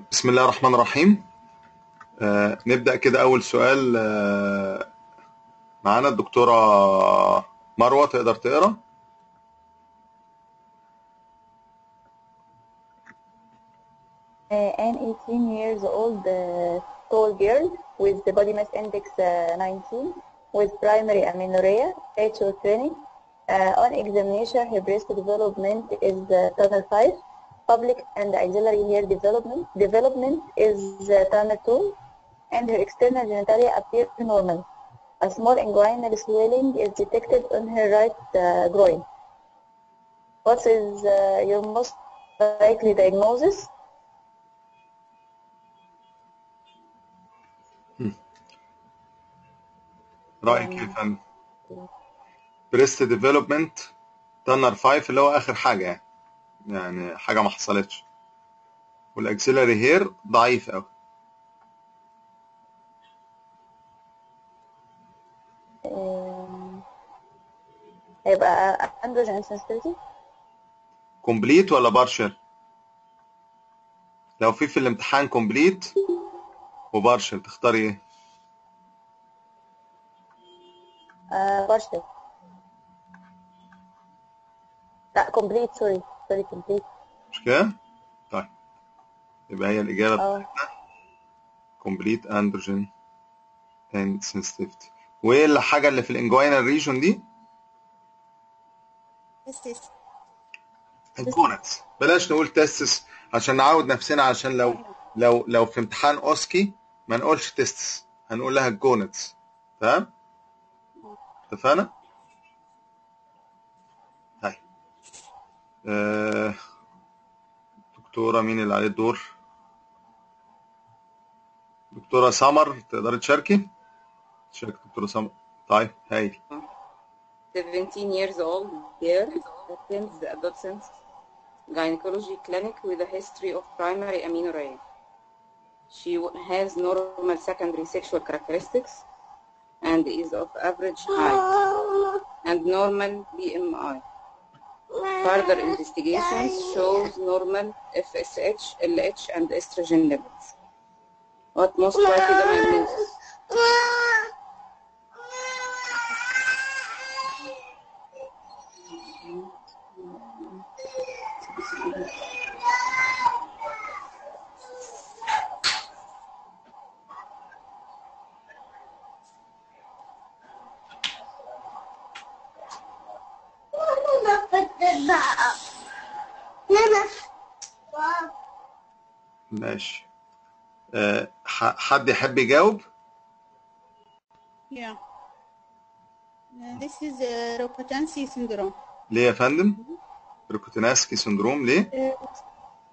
بسم الله الرحمن الرحيم آه نبدأ كده أول سؤال آه معانا الدكتورة مروة تقدر تقرأ Uh, an 18 years old uh, tall girl with the body mass index uh, 19 with primary amenorrhea, HO clinic. Uh, on examination, her breast development is uh, tunnel 5. Public and axillary hair development development is uh, tunnel 2, and her external genitalia appear normal. A small inguinal swelling is detected on her right uh, groin. What is uh, your most likely diagnosis? رأيك إيه يا فندم بريست ديفلوبمنت تنر 5 اللي هو آخر حاجة يعني يعني حاجة ما حصلتش والأكسلري هير ضعيف أوي Um, هيبقى androgen sensitivity كومبليت ولا بارشل لو في في الامتحان كومبليت وبارشل تختاري ايه uh, partial لا complete sorry sorry complete مش كده طيب يبقى هي الإجابة اه كومبليت اندروجين اند sensitivity وايه الحاجة اللي في الانجوينال ريجون دي الجونتس بلاش نقول تستس عشان نعود نفسنا عشان لو لو لو في امتحان اوسكي ما نقولش تستس هنقول لها الجونتس تمام اتفقنا طيب آه، دكتورة مين اللي عليه الدور دكتورة سمر تقدري تشاركي تشارك دكتورة سمر طيب هايل 17 years old girl attends the adolescent gynecology clinic with a history of primary amenorrhea. She w- has normal secondary sexual characteristics and is of average height and normal BMI. Further investigations shows normal FSH, LH, and estrogen levels. What most likely the diagnosis? ماشي آه، ح- حد يحب يجاوب Yeah. Uh, this is uh, Rokatansky syndrome. ليه يا فندم روكوتيناسكي سندروم ليه Uh,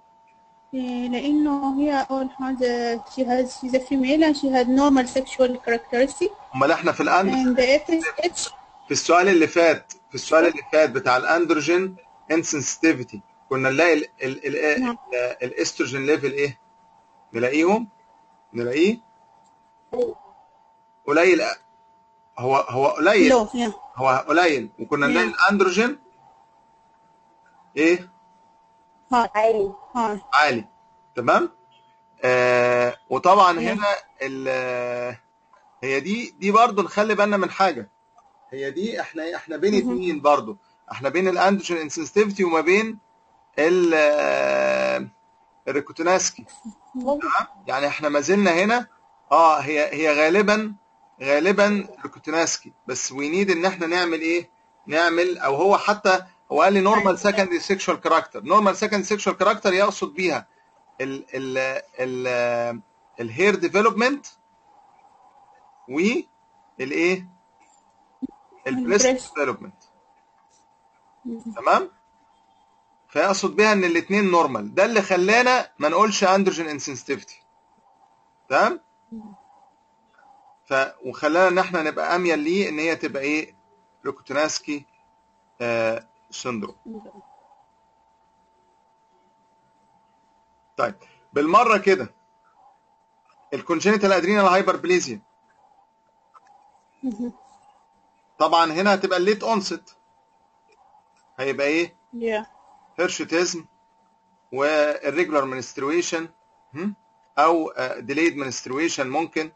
لأنه هي أول حاجة she has she's a female and she had normal sexual characteristic امال احنا في الأند and the FSH في السؤال اللي فات في السؤال اللي فات بتاع الاندروجين انسنسيتيفيتي كنا نلاقي ال ال ال نعم. ال الاستروجين ليفل ايه نلاقيهم نلاقيه قليل هو هو قليل low yeah هو قليل وكنا نلاقي نعم. الاندروجين ايه high عالي high عالي تمام آه وطبعا نعم. هنا ال هي دي دي برضو نخلي بالنا من حاجه هي دي احنا احنا بين مهم. اتنين برضو احنا بين الاندروجين انسنسيتيفيتي وما بين ال آه، الريكوتيناسكي ممكن يعني احنا ما زلنا هنا اه هي هي غالبا غالبا ريكوتيناسكي بس وي نيد ان احنا نعمل ايه نعمل او هو حتى هو قال لي نورمال سكندري سيكشوال كاركتر نورمال سكندري سيكشوال كاركتر يقصد بيها ال ال ال الهير ديفلوبمنت والايه البريست البريست. ديفلوبمنت تمام فيقصد بيها ان الاثنين نورمال ده اللي خلانا ما نقولش اندروجين انسنسيتيفيتي تمام ف وخلانا ان احنا نبقى اميل ليه ان هي تبقى ايه روكوتيناسكي آه سندروم طيب بالمره كده الكونجينيتال ادرينال هايبربليزيا مهم. طبعا هنا هتبقى الليت اونست هيبقى ايه yeah هيرشوتيزم والريجولار منسترويشن هم؟ او ديليد منسترويشن ممكن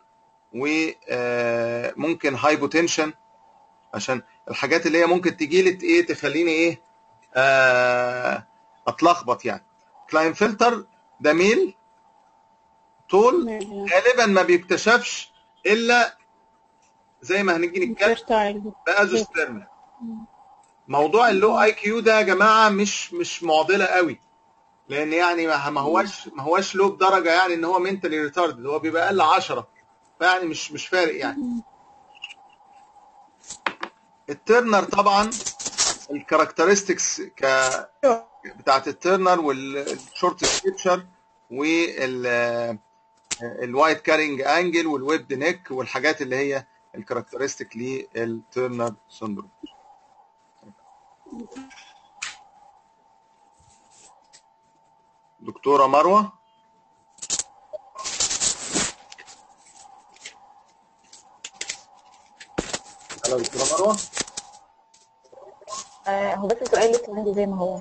وممكن هايبوتنشن عشان الحاجات اللي هي ممكن تجي لي ايه تخليني ايه آه، اتلخبط يعني كلاين فلتر ده ميل طول غالبا ما بيكتشفش الا زي ما هنيجي نتكلم fertile بازوسترمال موضوع اللو اي كيو ده يا جماعه مش مش معضله قوي لان يعني ما ما هواش ما هواش لو بدرجه يعني ان هو منتالي ريتاردد هو بيبقى اقل 10 فيعني مش مش فارق يعني الترنر طبعا الكاركترستكس ك بتاعت الترنر والشورت سكريبشر وال الوايت كارينج انجل والويب نيك والحاجات اللي هي الكاركترستيك للترنر سندروم دكتورة مروة هلا دكتورة مروة آه، هو بس السؤال لسه عندي زي ما هو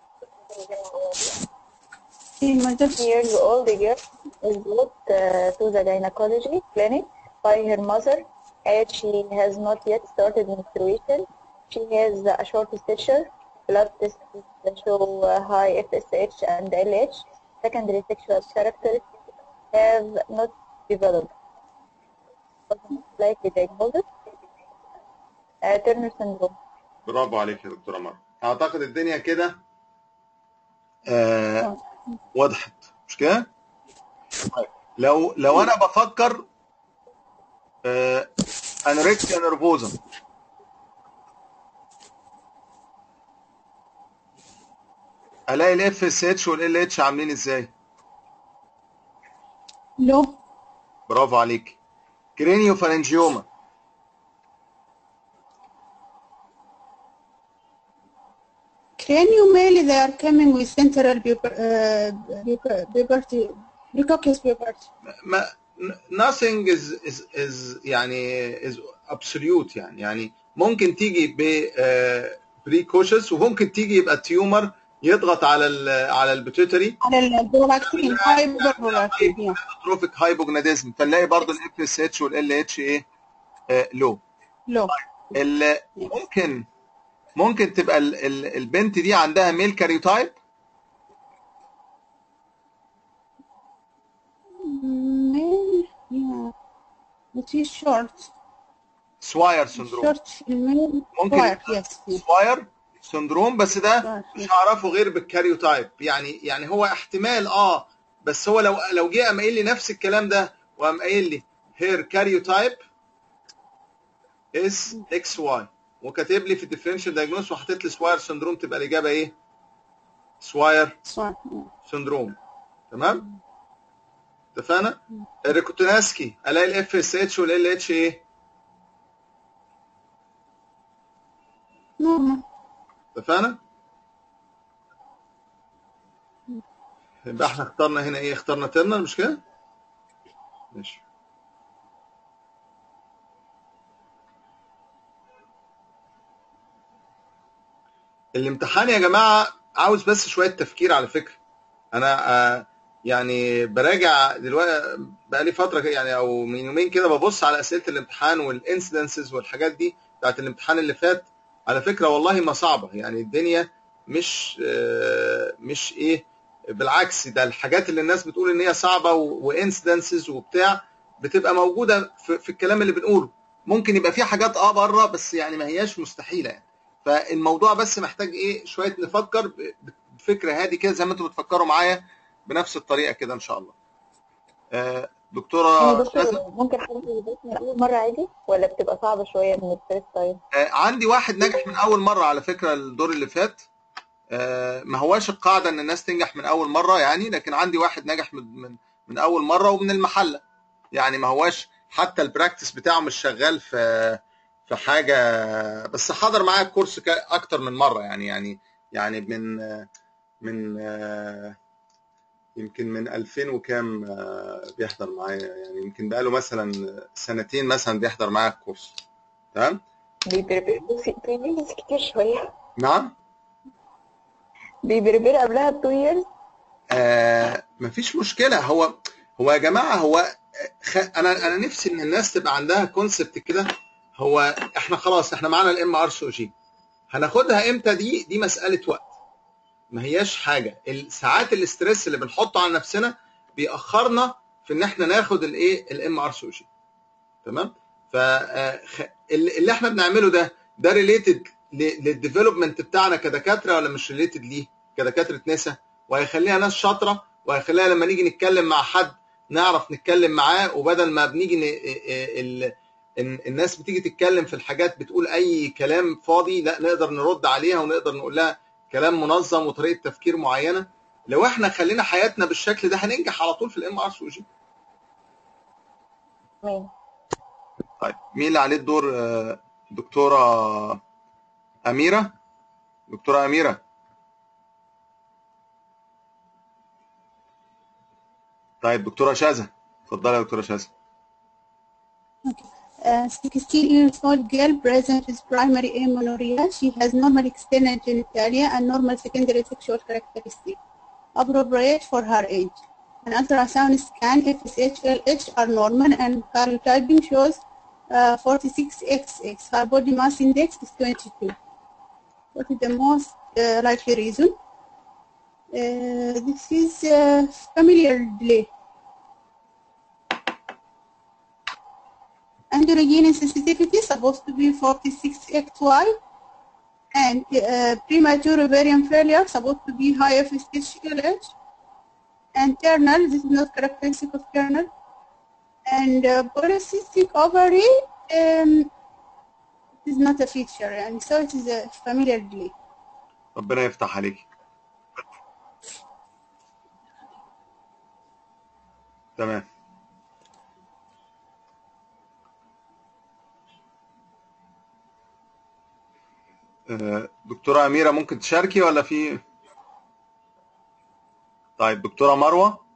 في mother years old girl is brought uh, to the gynecology clinic by her mother as she has not yet started menstruation. She has a short stature, blood tests show uh, high FSH and LH. Secondary sexual characteristics have not developed. Likely diagnosis. Uh, Turner syndrome. برافو عليك يا دكتورة مروة اعتقد الدنيا كده آه وضحت مش كده؟ طيب لو لو انا بفكر آه انوركسيا نرفوزا الاقي الاف اس اتش والال اتش عاملين ازاي؟ low برافو عليك كرينيو فارنجيوما cranial they are coming with central puber- uh, puber- puberty precocious puberty ما nothing is is is يعني is absolute يعني يعني ممكن تيجي ب بريكوشس وممكن تيجي يبقى تيومر يضغط على ال على البيتيوتري على البرولاكتين hyperprolactin yeah اتروفيك هايبوجناديزم فنلاقي برضه الاف اس اتش والال اتش ايه آه لو low ال- ممكن ممكن تبقى ال ال البنت دي عندها ميل كاريوتايب male yeah but he's short سواير سندروم short female ممكن Square, يبقى yes yes سواير سندروم بس ده Square, مش yes. هعرفه غير بالكاريوتايب يعني يعني هو احتمال اه بس هو لو لو جه قام قايل لي نفس الكلام ده وقام قايل لي هير كاريوتايب از اكس واي وكاتب لي في الديفرنشال دايجنوز وحاطط لي سواير سندروم تبقى الاجابه ايه؟ سواير Square, yeah. سندروم تمام؟ اتفقنا؟ الريكوتوناسكي الاقي الاف اس اتش والال اتش ايه؟ normal اتفقنا؟ يبقى احنا اخترنا هنا ايه؟ اخترنا ترنر مش كده؟ ماشي الامتحان يا جماعة عاوز بس شوية تفكير على فكرة أنا آه، يعني براجع دلوقتي بقالي فترة كده يعني أو من يومين كده ببص على أسئلة الامتحان والانسيدنسز والحاجات دي بتاعت الامتحان اللي فات على فكرة والله ما صعبة يعني الدنيا مش آه، مش إيه بالعكس ده الحاجات اللي الناس بتقول إن هي صعبة وانسيدنسز وبتاع بتبقى موجودة في, في الكلام اللي بنقوله ممكن يبقى في حاجات اه بره بس يعني ما هياش مستحيلة يعني فالموضوع بس محتاج ايه شويه نفكر ب- بفكره هادي كده زي ما انتم بتفكروا معايا بنفس الطريقه كده ان شاء الله آه، يعني دكتوره دكتور شاذة ممكن حد يدرس من أول مرة عادي ولا بتبقى صعبة شوية من الفيرست تايم؟ آه، عندي واحد نجح من اول مره على فكره الدور اللي فات آه، ما هواش القاعده ان الناس تنجح من اول مره يعني لكن عندي واحد نجح من من, من اول مره ومن المحله يعني ما هواش حتى البراكتس بتاعه مش شغال في في حاجه بس حضر معايا الكورس ك- اكتر من مره يعني يعني يعني من آه، من آه، يمكن من 2000 وكام آه، بيحضر معايا يعني يمكن بقاله مثلا سنتين مثلا بيحضر معايا الكورس تمام بيبربروا في two years كتير شوية نعم بيبربروا قبلها ب two years آه مفيش مشكله هو هو يا جماعه هو خ... انا انا نفسي ان الناس تبقى عندها كونسبت كده هو احنا خلاص احنا معانا الام ار سي او جي هناخدها امتى دي دي مساله وقت ما هياش حاجه ساعات الاسترس اللي بنحطه على نفسنا بيأخرنا في ان احنا ناخد الايه الام ار سي او جي تمام ف اللي احنا بنعمله ده ده ريليتد للديفلوبمنت بتاعنا كدكاتره ولا مش ريليتد ليه كدكاتره نسا وهيخليها ناس شاطره وهيخليها لما نيجي نتكلم مع حد نعرف نتكلم معاه وبدل ما بنيجي ن... ال... الناس بتيجي تتكلم في الحاجات بتقول اي كلام فاضي لا نقدر نرد عليها ونقدر نقول لها كلام منظم وطريقه تفكير معينه لو احنا خلينا حياتنا بالشكل ده هننجح على طول في الام ار سي جي مين طيب مين اللي عليه الدور دكتوره اميره دكتوره اميره طيب دكتوره شاذة اتفضلي يا دكتوره شاذة Uh, 16 years old girl present with primary amenorrhea. She has normal external genitalia and normal secondary sexual characteristics appropriate for her age. An ultrasound scan, FSH, LH are normal and karyotyping shows uh, 46XX. Her body mass index is 22. What is the most uh, likely reason? Uh, this is uh, familial delay. androgen sensitivity supposed to be 46XY and uh, premature ovarian failure supposed to be high FSH and kernel, this is not characteristic of kernel. And uh, polycystic ovary um, is not a feature and so it is a familiar delay. ربنا يفتح عليك تمام دكتورة أميرة ممكن تشاركي ولا في طيب دكتورة مروة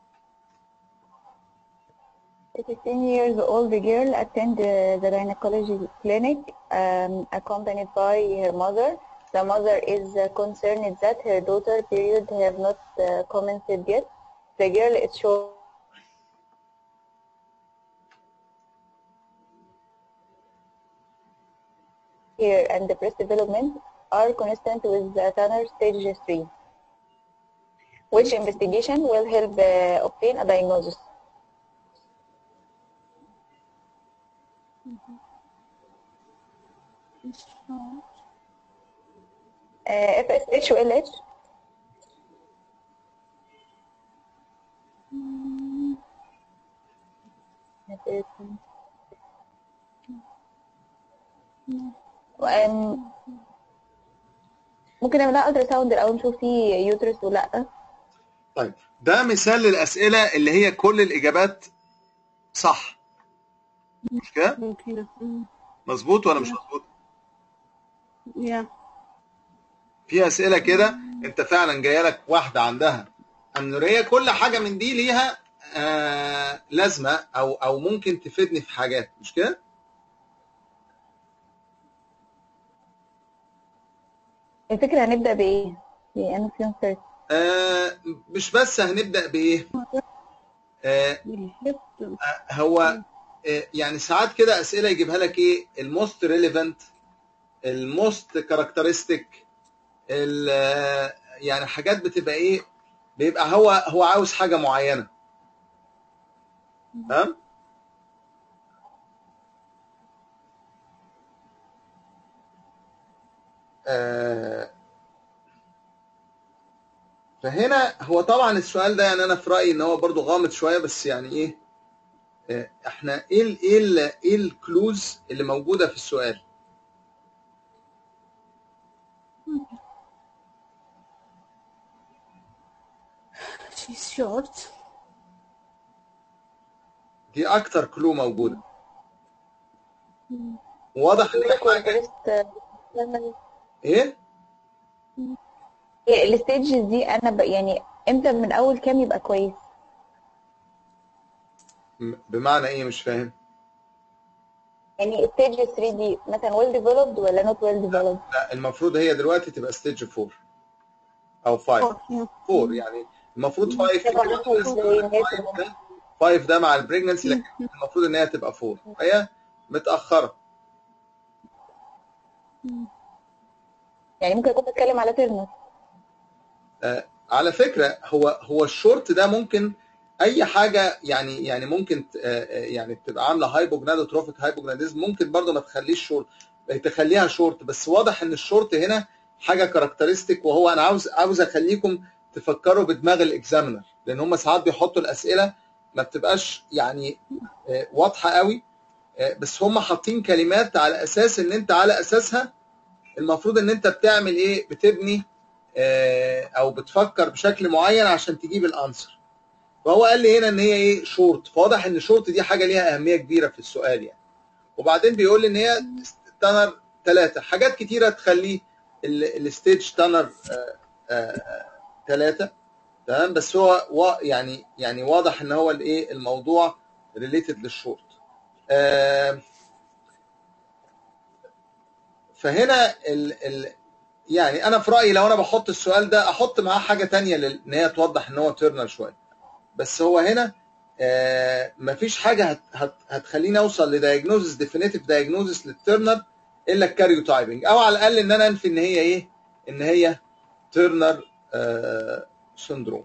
A 16 years old girl attend uh, the gynecology clinic um, accompanied by her mother. The mother is uh, concerned that her daughter period have not uh, commenced yet. The girl is showing here and the breast development are consistent with the Tanner stage 3. Which investigation will help uh, obtain a diagnosis? Uh, FSH or LH? وأن ممكن نعملها الترا ساوند الاول نشوف فيه يوترس ولا لا طيب ده مثال للأسئلة اللي هي كل الإجابات صح مش كده؟ ممكن مظبوط ولا مش مظبوط؟ yeah. في أسئلة كده أنت فعلا جاية لك واحدة عندها أمنورية كل حاجة من دي ليها آه لازمة أو أو ممكن تفيدني في حاجات مش كده؟ الفكرة هنبدأ بإيه؟ بأنه فيهم سيرت آه مش بس هنبدأ بإيه؟ آه هو آه يعني ساعات كده أسئلة يجيبها لك إيه؟ الموست ريليفنت الموست كاركترستيك يعني حاجات بتبقى إيه؟ بيبقى هو هو عاوز حاجة معينة تمام؟ آه فهنا هو طبعا السؤال ده يعني انا في رايي ان هو برضو غامض شويه بس يعني ايه آه احنا ايه ال ايه ال ايه الكلوز اللي موجوده في السؤال She's short. دي اكتر كلو موجوده واضح ان هي حاجه ايه الستيجز دي انا ب... يعني امتى من اول كام يبقى كويس بمعنى ايه مش فاهم يعني ستيج 3 دي مثلا ويل ديفلوبد ولا نوت ويل ديفلوبد لا المفروض هي دلوقتي تبقى ستيج 4 او 5 Four, yeah. 4 يعني المفروض 5 كده عرفوا ازاي ان هي تبقى 5 ده مع البريجنسي لكن المفروض ان هي تبقى 4 فهي متاخره يعني ممكن اكون بتكلم على ترنر آه، على فكره هو هو الشورت ده ممكن اي حاجه يعني يعني ممكن ت- آه، آه، يعني تبقى عامله هايبوجنادوتروفيك هايبوجناديزم ممكن برضه ما تخليش شورت تخليها شورت بس واضح ان الشورت هنا حاجه كاركترستيك وهو انا عاوز عاوز اخليكم تفكروا بدماغ الاكزامينر لان هم ساعات بيحطوا الاسئله ما بتبقاش يعني آه، واضحه قوي آه، بس هم حاطين كلمات على اساس ان انت على اساسها المفروض ان انت بتعمل ايه بتبني آه، او بتفكر بشكل معين عشان تجيب الانسر فهو قال لي هنا ان هي ايه شورت فواضح ان شورت دي حاجه ليها اهميه كبيره في السؤال يعني وبعدين بيقول لي ان هي تانر ثلاثه حاجات كتيره تخليه ال- الستيج تانر ثلاثه تمام بس هو وا- يعني يعني واضح ان هو الايه الموضوع ريليتد للشورت آه، فهنا ال ال يعني انا في رايي لو انا بحط السؤال ده احط معاه حاجه تانية لل- ان هي توضح ان هو تيرنال شويه بس هو هنا آه مفيش حاجه هت هت هتخليني اوصل لدايجنوزس ديفينيتيف دايجنوزس للتيرنر الا الكاريوتايبنج او على الاقل ان انا انفي ان هي ايه ان هي تيرنر آه سندروم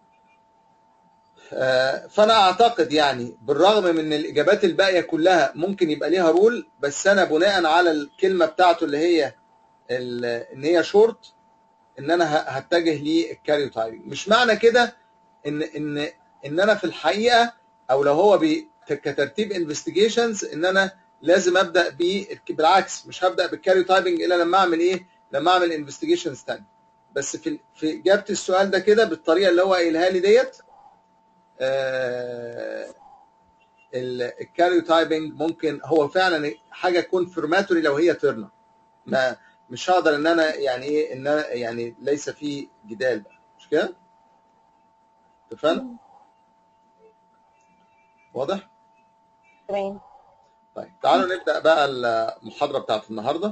آه، فانا اعتقد يعني بالرغم من ان الاجابات الباقيه كلها ممكن يبقى ليها رول بس انا بناء على الكلمه بتاعته اللي هي ال- ان هي شورت ان انا ه- هتجه للكاريوتايبنج مش معنى كده ان ان ان انا في الحقيقه او لو هو بي كترتيب انفستيجيشنز ان انا لازم ابدا ب بالعكس مش هبدا بالكاريوتايبنج الا لما اعمل ايه لما اعمل انفستيجيشنز تاني بس في في اجابه السؤال ده كده بالطريقه اللي هو قايلها لي ديت آه، ال- الكاريوتايبنج ممكن هو فعلا حاجه كونفirmatory لو هي ترنر ما مش هقدر ان انا يعني ايه ان أنا يعني ليس في جدال بقى مش كده؟ اتفقنا؟ واضح؟ تمام طيب تعالوا نبدا بقى المحاضره بتاعت النهارده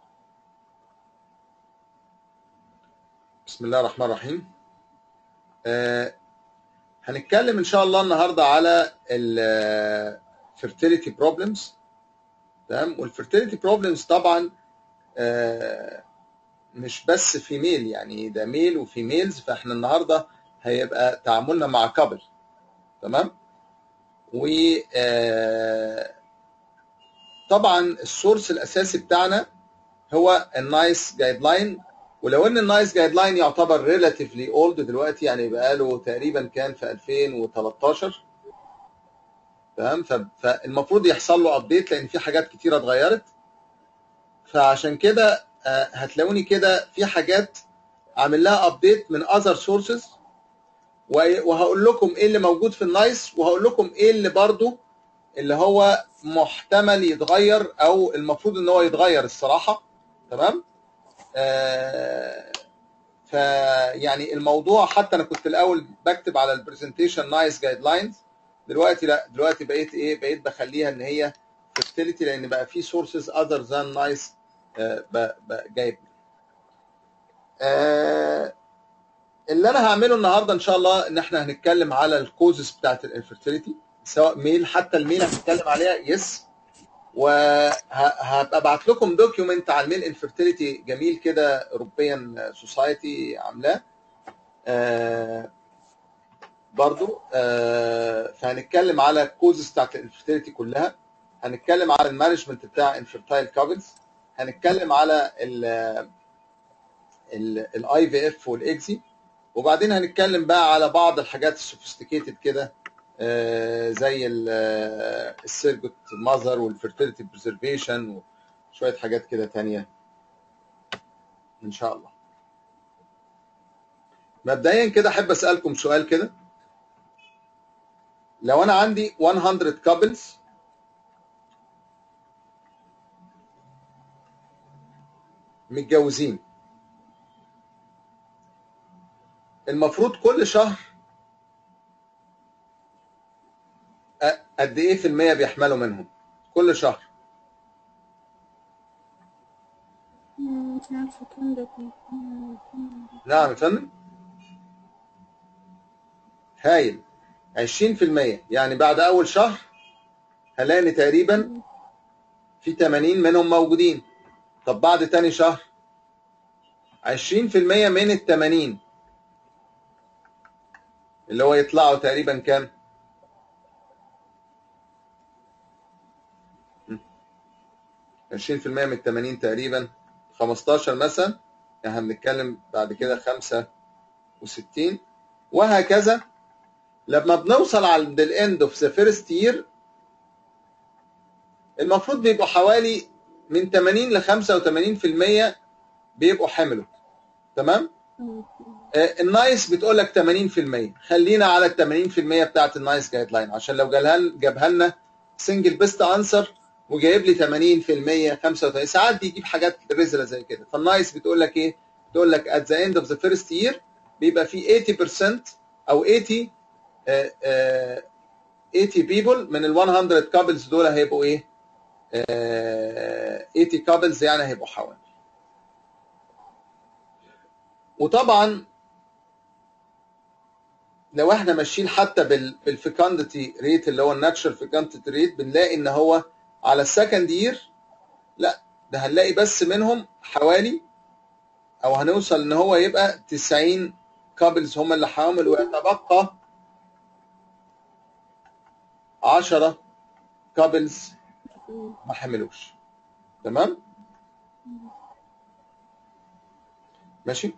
بسم الله الرحمن الرحيم آه هنتكلم ان شاء الله النهارده على الفيرتيليتي بروبلمز تمام والفيرتيليتي بروبلمز طبعا آه مش بس فيميل يعني ده ميل وفيميلز فاحنا النهارده هيبقى تعاملنا مع كابل تمام و آه، طبعا السورس الاساسي بتاعنا هو النايس جايد لاين ولو ان النايس جايد لاين يعتبر ريلاتيفلي اولد دلوقتي يعني بقاله تقريبا كان في 2013 تمام ف- فالمفروض يحصل له ابديت لان في حاجات كتيره اتغيرت فعشان كده آه، هتلاقوني كده في حاجات عامل لها ابديت من اذر سورسز وهقول لكم ايه اللي موجود في النايس وهقول لكم ايه اللي برضو اللي هو محتمل يتغير او المفروض ان هو يتغير الصراحه تمام آه فيعني الموضوع حتى انا كنت الاول بكتب على البرزنتيشن نايس جايد لاينز دلوقتي لا دلوقتي بقيت ايه بقيت بخليها ان هي فيرتيليتي لان بقى في سورسز اذر ذان نايس جايب آه اللي انا هعمله النهارده ان شاء الله ان احنا هنتكلم على الكوزز بتاعت الانفيرتيليتي سواء ميل حتى الميل هنتكلم عليها يس وهبقى ابعت لكم دوكيومنت عن الميل انفيرتيليتي جميل كده اوروبيان سوسايتي عاملاه آه برضو آه فهنتكلم على الكوزز بتاعت الانفيرتيليتي كلها هنتكلم على المانجمنت بتاع انفيرتايل كابلز هنتكلم على الاي في اف والاكزي وبعدين هنتكلم بقى على بعض الحاجات السوفيستيكيتد كده آه، زي السيرجوت ماذر والفيرتيليتي بريزرفيشن وشويه حاجات كده تانية ان شاء الله مبدئيا كده احب اسالكم سؤال كده لو انا عندي 100 كابلز متجوزين المفروض كل شهر أ- قد ايه في المية بيحملوا منهم كل شهر مم، مش عارفة كام ده نعم يا فندم هايل 20% يعني بعد اول شهر هلاقي ان تقريبا في 80 منهم موجودين طب بعد تاني شهر 20% من ال 80 اللي هو يطلعوا تقريبا كام؟ م. 20% من ال 80 تقريبا 15 مثلا يعني هنتكلم بعد كده 65 وهكذا لما بنوصل عند الاند اوف ذا فيرست يير المفروض بيبقوا حوالي من 80 ل 85% بيبقوا حملوا تمام؟ آه، النايس بتقول لك 80% خلينا على ال 80% بتاعت النايس جايد لاين عشان لو جابها جابها لنا سنجل بيست انسر وجايب لي 80% 85 ساعات بيجيب حاجات رزله زي كده فالنايس بتقول لك ايه؟ بتقول لك at the end of the first year بيبقى في 80% او 80 آه، آه، 80 people من ال 100 كابلز دول هيبقوا ايه؟ آه، 80 كابلز يعني هيبقوا حوالي وطبعا لو احنا ماشيين حتى بال بالفيكاندتي ريت اللي هو الناتشرال فيكاندتي ريت بنلاقي ان هو على السكند يير لا ده هنلاقي بس منهم حوالي او هنوصل ان هو يبقى 90 كابلز هم اللي حامل ويتبقى 10 كابلز ما حملوش تمام ماشي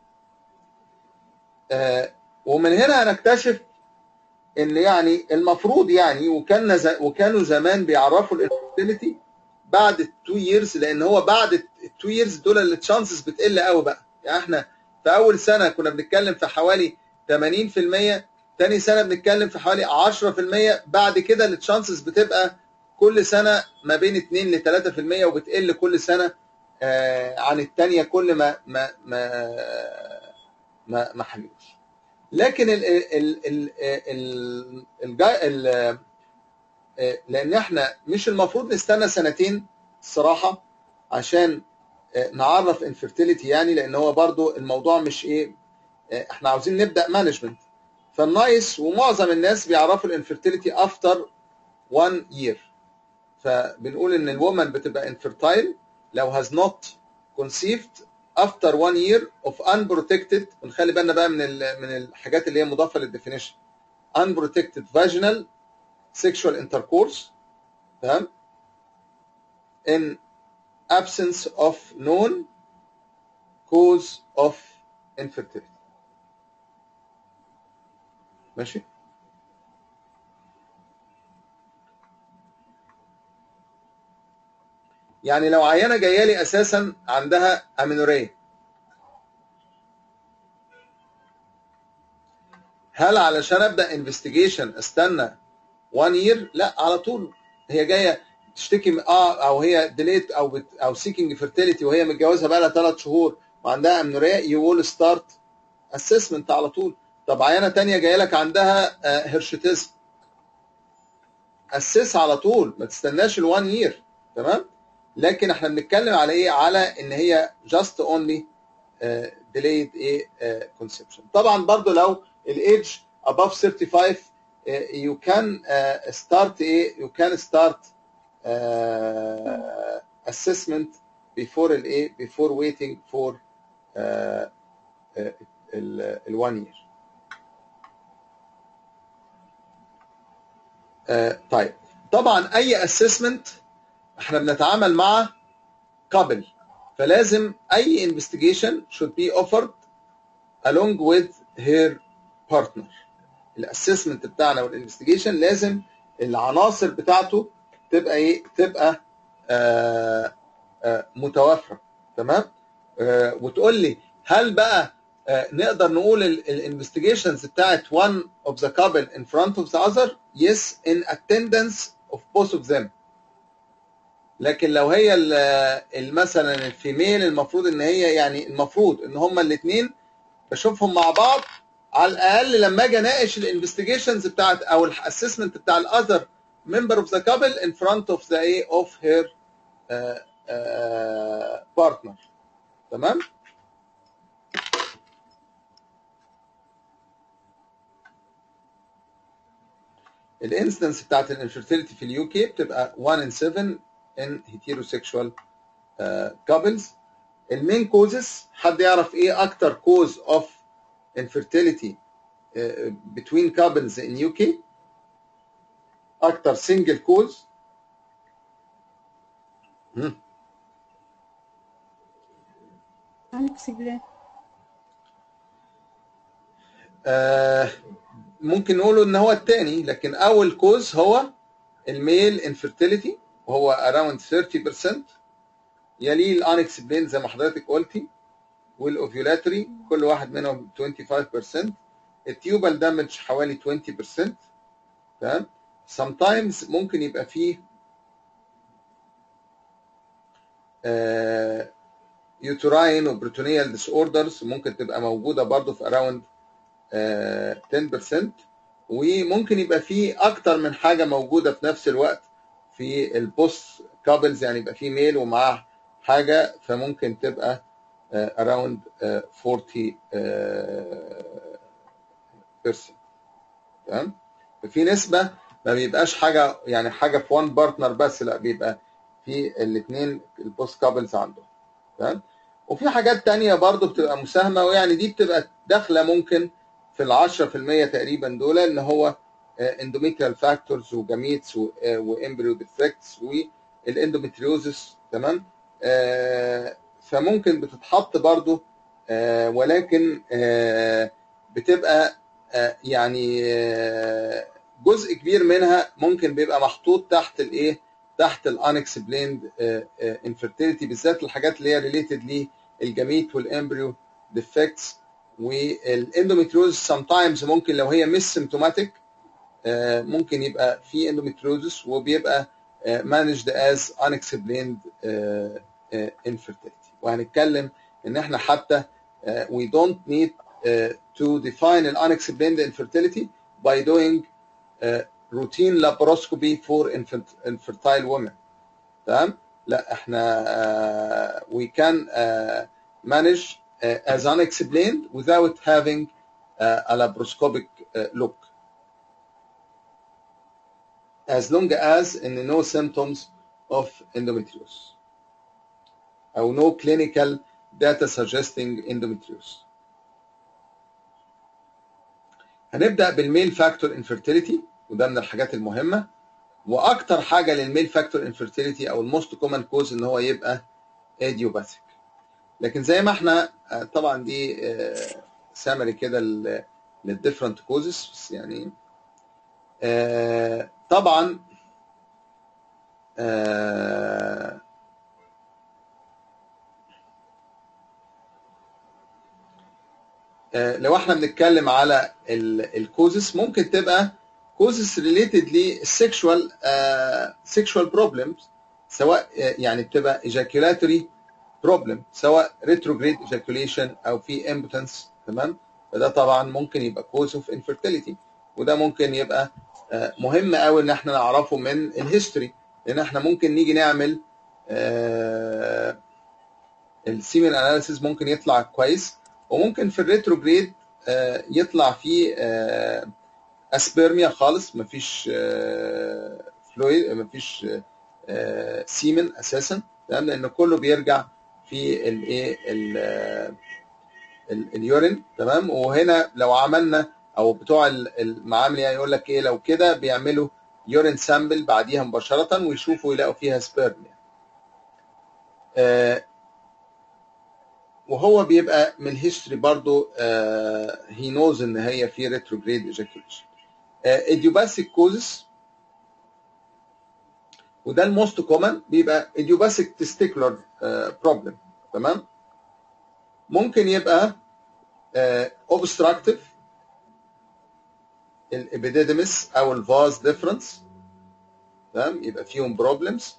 آه ومن هنا هنكتشف ان يعني المفروض يعني وكان ز... وكانوا زمان بيعرفوا الانفيرتيليتي بعد التو ييرز لان هو بعد التو ييرز دول التشانسز بتقل قوي بقى يعني احنا في اول سنه كنا بنتكلم في حوالي 80% تاني سنه بنتكلم في حوالي 10% بعد كده التشانسز بتبقى كل سنه ما بين 2 ل 3% وبتقل كل سنه آه عن الثانيه كل ما ما ما ما, ما حملوش لكن ال ال ال ال ال ال لان احنا مش المفروض نستنى سنتين الصراحه عشان نعرف انفيرتيليتي يعني لان هو برضو الموضوع مش ايه احنا عاوزين نبدا مانجمنت فالنايس ومعظم الناس بيعرفوا الانفيرتيليتي افتر 1 يير فبنقول ان الومن بتبقى انفيرتايل لو has not conceived after one year of unprotected ونخلي بالنا بقى من من الحاجات اللي هي مضافه للديفينيشن unprotected vaginal sexual intercourse تمام in absence of known cause of infertility ماشي يعني لو عيانه جايه لي اساسا عندها امينوريه هل علشان ابدا انفستيجيشن استنى 1 يير لا على طول هي جايه تشتكي اه او هي ديليت او بت او سيكينج فيرتيليتي وهي متجوزها بقى لها 3 شهور وعندها امينوريه يو ويل ستارت اسسمنت على طول طب عيانه ثانيه جايه لك عندها هيرشيتيزم اسس على طول ما تستناش ال 1 يير تمام لكن احنا بنتكلم على ايه على ان هي just only uh, delayed ايه uh, conception طبعا برضو لو الايدج above 35 uh, you can uh, start ايه you can start uh, assessment before الايه before waiting for uh, uh, ال one year uh, طيب طبعا اي assessment احنا بنتعامل مع couple فلازم اي investigation should be offered along with her partner الاسسمنت بتاعنا والانفستيجيشن لازم العناصر بتاعته تبقى ايه تبقى آآ آآ متوافره تمام وتقول لي هل بقى نقدر نقول الانفستيجيشنز بتاعت one of the couple in front of the other yes in attendance of both of them لكن لو هي مثلا الفيميل المفروض ان هي يعني المفروض ان هما الاثنين بشوفهم مع بعض على الاقل لما اجي اناقش الانفستيجيشنز بتاعت او الاسسمنت بتاع الاذر member of the couple in front of the A of her uh, uh, partner تمام الانسيدنس بتاعت الانفيرتيليتي في اليو كي بتبقى 1 in 7 in heterosexual uh, couples المين كوزز حد يعرف ايه اكتر كوز اوف infertility uh, between couples in UK اكتر single كوز unexplained آه ممكن نقوله ان هو الثاني لكن اول كوز هو الميل انفيرتيليتي وهو around 30% يليه الانكسبلين زي ما حضرتك قلتي والاوفيولاتري كل واحد منهم 25% التيوبال دامج حوالي 20% تمام sometimes ممكن يبقى فيه آه يوتراين وبروتونيال ديس اوردرز ممكن تبقى موجوده برضه في اراوند 10% وممكن يبقى في اكتر من حاجه موجوده في نفس الوقت في البوست كابلز يعني يبقى في ميل ومعاه حاجه فممكن تبقى اراوند 40 بيرسنت تمام ففي نسبه ما بيبقاش حاجه يعني حاجه في وان بارتنر بس لا بيبقى في الاثنين البوست كابلز عندهم تمام وفي حاجات تانية برضو بتبقى مساهمة ويعني دي بتبقى داخلة ممكن في ال 10% تقريبا دول ان هو اندوميتريال فاكتورز وجاميتس وامبريو ديفكتس والاندوميتريوزس تمام آه فممكن بتتحط برضو آه ولكن آه بتبقى يعني جزء كبير منها ممكن بيبقى محطوط تحت الايه تحت الانكسبليند انفيرتيليتي بالذات الحاجات اللي هي ريليتد للجاميت والامبريو ديفكتس والاندوميتريوز سام تايمز ممكن لو هي مش سيمتوماتيك ممكن يبقى في اندوميتريوزس وبيبقى مانجد از unexplained infertility وهنتكلم ان احنا حتى we don't need to define an unexplained infertility by doing routine laparoscopy for infertile women تمام لا احنا we can manage as unexplained without having a laparoscopic look as long as in no symptoms of endometriosis or no clinical data suggesting endometriosis هنبدأ بالميل فاكتور انفيرتيليتي وده من الحاجات المهمة واكتر حاجة للميل فاكتور انفيرتيليتي او الموست كومن كوز ان هو يبقى ايديوباثيك لكن زي ما احنا طبعا دي سامري كده للديفرنت كوزز بس يعني طبعا لو احنا بنتكلم على الكوزس ممكن تبقى كوزس ريليتد للسكشوال سكشوال بروبلمز سواء يعني بتبقى ejaculatory بروبلم سواء ريتروجريد ejaculation او في امبوتنس تمام فده طبعا ممكن يبقى كوز اوف انفيرتيليتي وده ممكن يبقى مهم قوي ان احنا نعرفه من الهيستوري لان احنا ممكن نيجي نعمل السيمن اناليسيس ممكن يطلع كويس وممكن في الريتروجريد يطلع فيه اسبرميا خالص مفيش فلويد مفيش سيمن اساسا تمام لان كله بيرجع في الايه اليورين تمام وهنا لو عملنا او بتوع المعامل يعني يقول لك ايه لو كده بيعملوا يورين سامبل بعديها مباشره ويشوفوا يلاقوا فيها سبيرم يعني. آه وهو بيبقى من الهيستوري برضو هي آه نوز ان هي في ريتروجريد ايجاكيوليشن ايديوباثيك كوزس وده الموست كومن بيبقى ايديوباثيك تستيكولار بروبلم تمام ممكن يبقى اوبستراكتيف الابيديدمس او الفاز ديفرنس تمام يبقى فيهم بروبلمز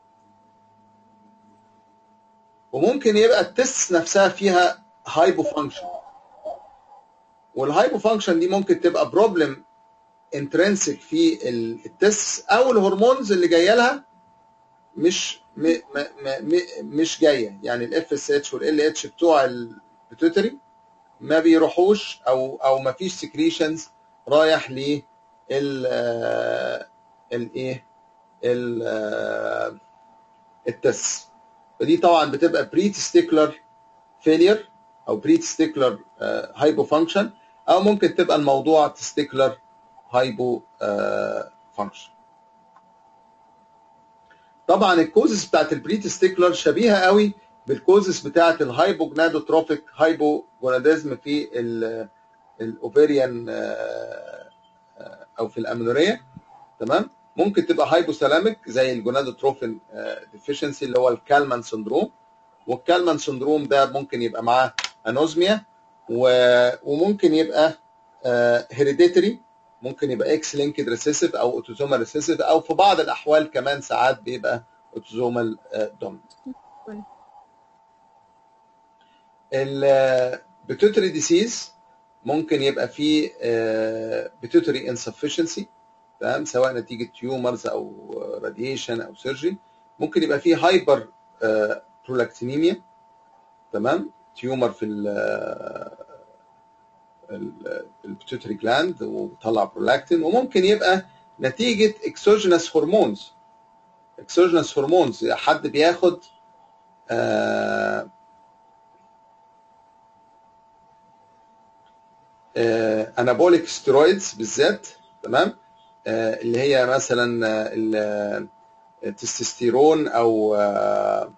وممكن يبقى التست نفسها فيها هايبو فانكشن والهايبو فانكشن دي ممكن تبقى بروبلم انترنسك في التست او الهرمونز اللي جايه لها مش م م م مش جايه يعني الاف اس اتش والال اتش بتوع البيتوتري ما بيروحوش او او ما فيش سكريشنز رايح ل ال الايه ال- التس فدي طبعا بتبقى بري تستيكولار فيلير او بري تستيكولار هايبو فانكشن او ممكن تبقى الموضوع تستيكولار هايبو فانكشن طبعا الكوزس بتاعت البري تستيكولار شبيهه قوي بالكوزس بتاعت الهايبوجنادوتروفيك هايبوجوناديزم في الاوفيريان او في الامنوريه تمام ممكن تبقى هايبوثالاميك زي الجونادوتروفين ديفيشنسي اللي هو الكالمان سندروم والكالمان سندروم ده ممكن يبقى معاه انوزميا و- وممكن يبقى هيريديتري ممكن يبقى اكس لينكد ريسيسيف او اوتوزومال ريسيسيف او في بعض الاحوال كمان ساعات بيبقى اوتوزومال دومينت البيتوتري ديسيز ممكن يبقى فيه بيتوتري انسفشنسي تمام سواء نتيجه تيومرز او راديشن او سيرجري ممكن يبقى فيه هايبر برولاكتينيميا تمام تيومر في البيتوتري جلاند وطلع برولاكتين وممكن يبقى نتيجه اكسوجينس هرمونز اكسوجينس هرمونز حد بياخد آه انابوليك ستيرويدز بالذات تمام آه، اللي هي مثلا آه، ال- التستوستيرون او آه،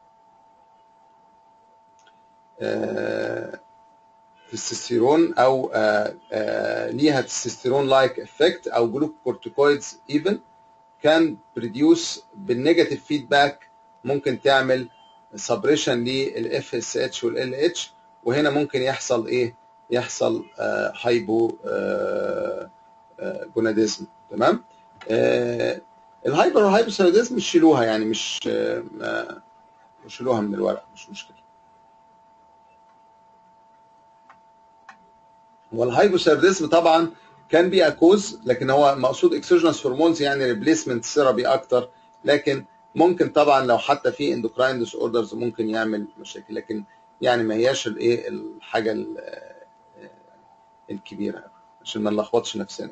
آه، تستوستيرون او آه، آه، ليها تستوستيرون لايك افكت او جلوكورتيكويدز ايفن كان بريديوس بالنيجاتيف فيدباك ممكن تعمل سبريشن للاف اس اتش والال اتش وهنا ممكن يحصل ايه؟ يحصل آه، هايبو آه، آه، جوناديزم تمام؟ آه، الهايبر والهايبوثايروديزم مش شيلوها يعني مش آه، ما- مش شيلوها من الورق مش مشكله. والهايبوثايروديزم طبعا كان بي اكوز لكن هو مقصود اكسوجينس هرمونز يعني ريبليسمنت ثيرابي اكتر لكن ممكن طبعا لو حتى في اندوكراين ديس اوردرز ممكن يعمل مشاكل لكن يعني ما هياش الايه الحاجه ال- آه، الكبيره عشان ما نلخبطش نفسنا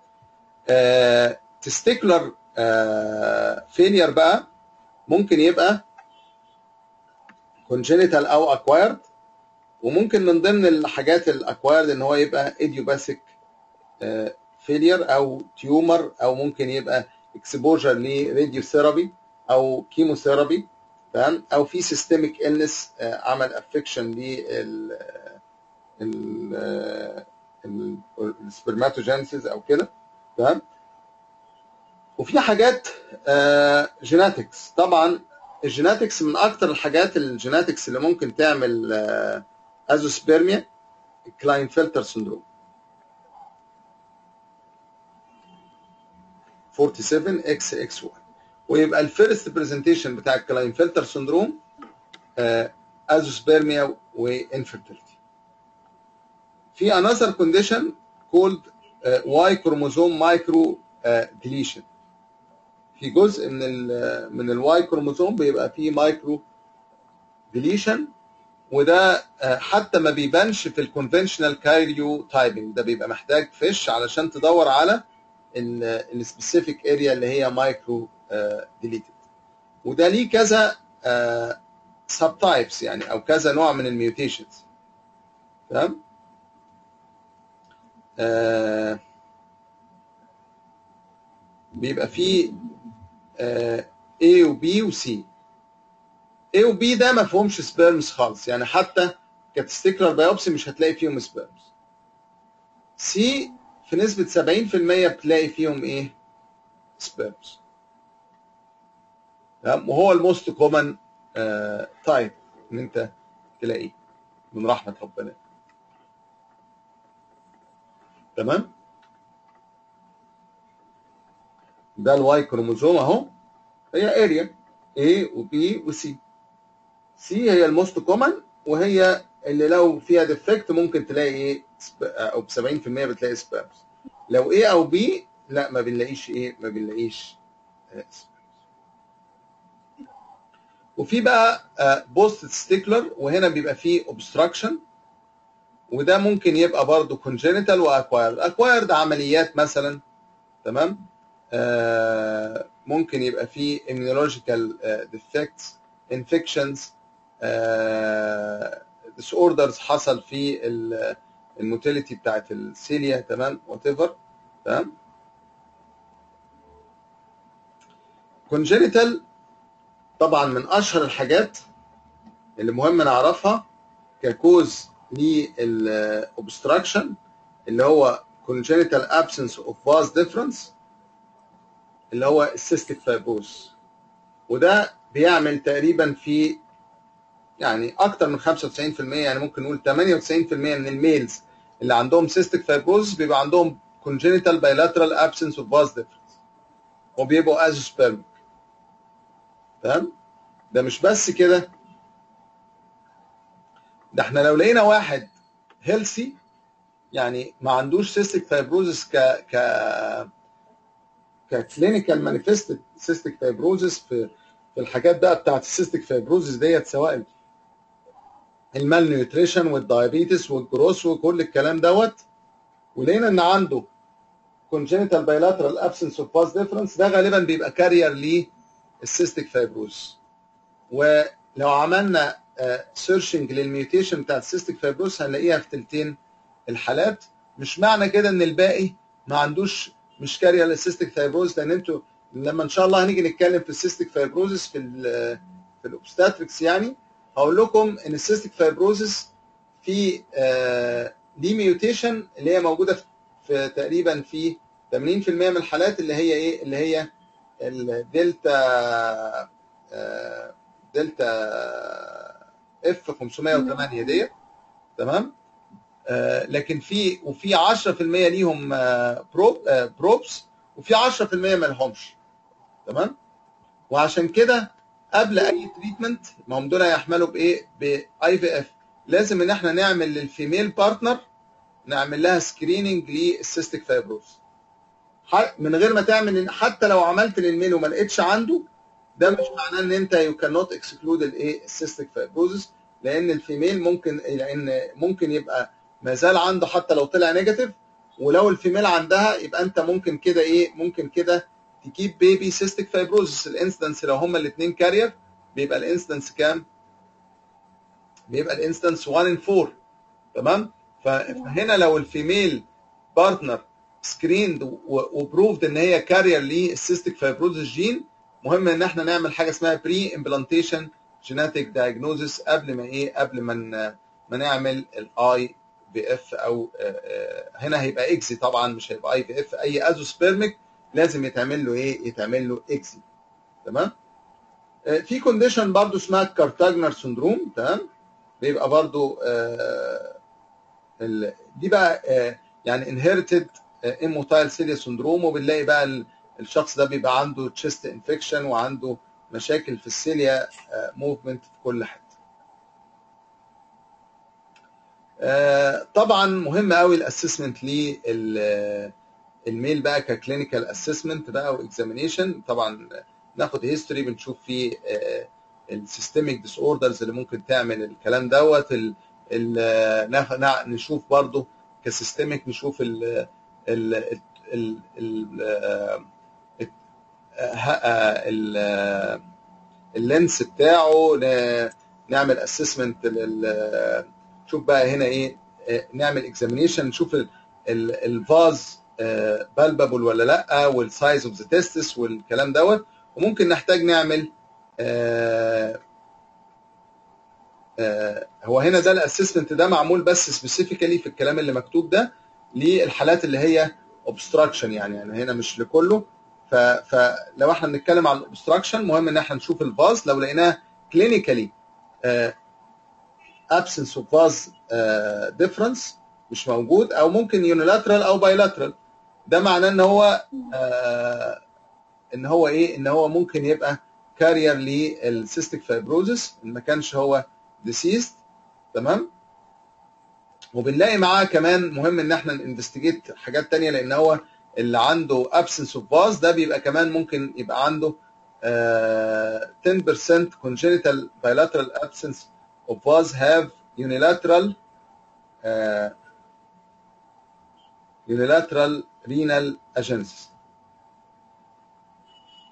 تستيكولار فيلير بقى ممكن يبقى كونجينيتال او اكوايرد وممكن من ضمن الحاجات الاكوايرد ان هو يبقى ايديوباثيك فيلير او تيومر او ممكن يبقى اكسبوجر لراديو ثيرابي او كيموثيرابي تمام او في سيستميك النس عمل افكشن لل السبرماتوجينيسيس او كده تمام وفي حاجات جيناتكس طبعا الجيناتكس من اكتر الحاجات الجيناتكس اللي ممكن تعمل ازوسبيرميا كلاين فلتر سندروم 47 اكس اكس 1 ويبقى الفيرست برزنتيشن بتاع الكلاين فلتر سندروم ازوسبيرميا وانفيرتيلتي في another condition called uh, Y chromosome micro uh, deletion في جزء من ال من الواي كروموسوم بيبقى فيه مايكرو ديليشن وده آه، حتى ما بيبانش في الكونفنشنال كايريو تايبنج ده بيبقى محتاج فيش علشان تدور على السبيسيفيك اريا اللي هي مايكرو ديليتد وده ليه كذا سب تايبس يعني او كذا نوع من الميوتيشنز تمام آه، بيبقى فيه آه، A و B و C A و B ده ما فيهمش سبيرمز خالص يعني حتى كتستيكلر بايوبسي مش هتلاقي فيهم سبيرمز C في نسبة 70% بتلاقي فيهم ايه سبيرمز تمام وهو الموست كومن تايب ان انت تلاقيه من رحمة ربنا تمام ده الواي كروموزوم اهو هي اريا A و B و C C هي الموست كومن وهي اللي لو فيها ديفكت ممكن تلاقي ايه سب- او ب 70% بتلاقي سبامز لو A او B لا ما بنلاقيش ايه ما بنلاقيش آه، سبامز وفي بقى بوست ستيكلر وهنا بيبقى فيه اوبستراكشن وده ممكن يبقى برضه كونجينيتال واكوايرد اكوايرد عمليات مثلا تمام آه ممكن يبقى فيه immunological آه defects infections آه disorders حصل في ال- الموتيليتي بتاعت السيليا تمام وات ايفر تمام كونجينيتال طبعا من اشهر الحاجات اللي مهم نعرفها ككوز للاوبستراكشن اللي هو congenital absence of vas difference اللي هو السيستيك فايبروز وده بيعمل تقريبا في يعني اكتر من 95% يعني ممكن نقول 98% من الميلز اللي عندهم سيستيك فايبروز بيبقى عندهم congenital bilateral absence of vas difference وبيبقوا ازوسبيرميك تمام ده مش بس كده ده احنا لو لقينا واحد هيلثي يعني ما عندوش سيستيك فايبروزس ك ك ككلينيكال مانيفستد سيستيك فايبروزس في في الحاجات بقى بتاعت السيستيك فايبروزس ديت سواء المال نيوتريشن والدايابيتس والجروس وكل الكلام دوت ولقينا ان عنده congenital bilateral absence of vas difference ده غالبا بيبقى كارير للسيستيك فايبروز ولو عملنا سيرشنج للميوتيشن بتاع السيستيك فايبروز هنلاقيها في تلتين الحالات مش معنى كده ان الباقي ما عندوش مش كارير للسيستيك فايبروز لان انتوا لما ان شاء الله هنيجي نتكلم في السيستيك فايبروزس في ال في الاوبستاتريكس يعني هقول لكم ان السيستيك فايبروزس في آه دي ميوتيشن اللي هي موجوده في, في تقريبا في 80% من الحالات اللي هي ايه اللي هي الدلتا آه دلتا اف 508 ديت تمام آه لكن في وفي 10% ليهم آه بروب آه بروبس وفي 10% ما لهمش تمام وعشان كده قبل اي تريتمنت ما هم دول هيحملوا بايه باي في اف لازم ان احنا نعمل للفيميل بارتنر نعمل لها سكريننج للسيستيك فايبروز من غير ما تعمل حتى لو عملت للميل وما لقيتش عنده ده مش معناه ان انت يو كان نوت اكسكلود الايه السيستيك فايبروزس لان الفيميل ممكن لان ممكن يبقى ما زال عنده حتى لو طلع نيجاتيف ولو الفيميل عندها يبقى انت ممكن كده ايه ممكن كده تجيب بيبي سيستيك فايبروزس الانستنس لو هما الاثنين كارير بيبقى الانستنس كام؟ بيبقى الانستنس 1 ان 4 تمام؟ فهنا لو الفيميل بارتنر سكريند وبروفد ان هي كارير للسيستيك فايبروزس جين مهم ان احنا نعمل حاجه اسمها بري امبلانتيشن جيناتيك دايجنوزس قبل ما ايه قبل ما ما نعمل الاي في اف او هنا هيبقى اكزي طبعا مش هيبقى اي في اف اي ازوسبيرميك لازم يتعمل له ايه يتعمل له اكزي تمام في كونديشن برضو اسمها كارتاجنر سندروم تمام بيبقى برضو دي بقى يعني انهيرتد اموتايل سيليا سندروم وبنلاقي بقى الشخص ده بيبقى عنده تشيست انفكشن وعنده مشاكل في السيليا موفمنت في كل حته طبعا مهم قوي الاسسمنت للميل بقى ككلينيكال اسسمنت بقى واكزامينيشن طبعا ناخد هيستوري بنشوف فيه السيستميك ديس اوردرز اللي ممكن تعمل الكلام دوت نشوف برضو كسيستميك نشوف ال ال ال ال اللينس بتاعه نعمل اسسمنت لل نشوف بقى هنا ايه نعمل اكزامينيشن نشوف الفاز بالبابل ولا لا والسايز اوف ذا تيستس والكلام دوت وممكن نحتاج نعمل آآ آآ هو هنا ده الاسسمنت ده معمول بس سبيسيفيكالي في الكلام اللي مكتوب ده للحالات اللي هي اوبستراكشن يعني يعني هنا مش لكله فلو احنا بنتكلم عن الاوبستراكشن مهم ان احنا نشوف الفاز لو لقيناه كلينيكالي absence of vase uh, difference مش موجود او ممكن unilateral او bilateral ده معناه ان هو uh, ان هو ايه ان هو ممكن يبقى كارير للسيستيك فايبروزس ما كانش هو ديسيست تمام وبنلاقي معاه كمان مهم ان احنا انفستيجيت حاجات تانية لان هو اللي عنده absence of vase ده بيبقى كمان ممكن يبقى عنده uh, 10% congenital bilateral absence of vase have unilateral uh, unilateral renal agenesis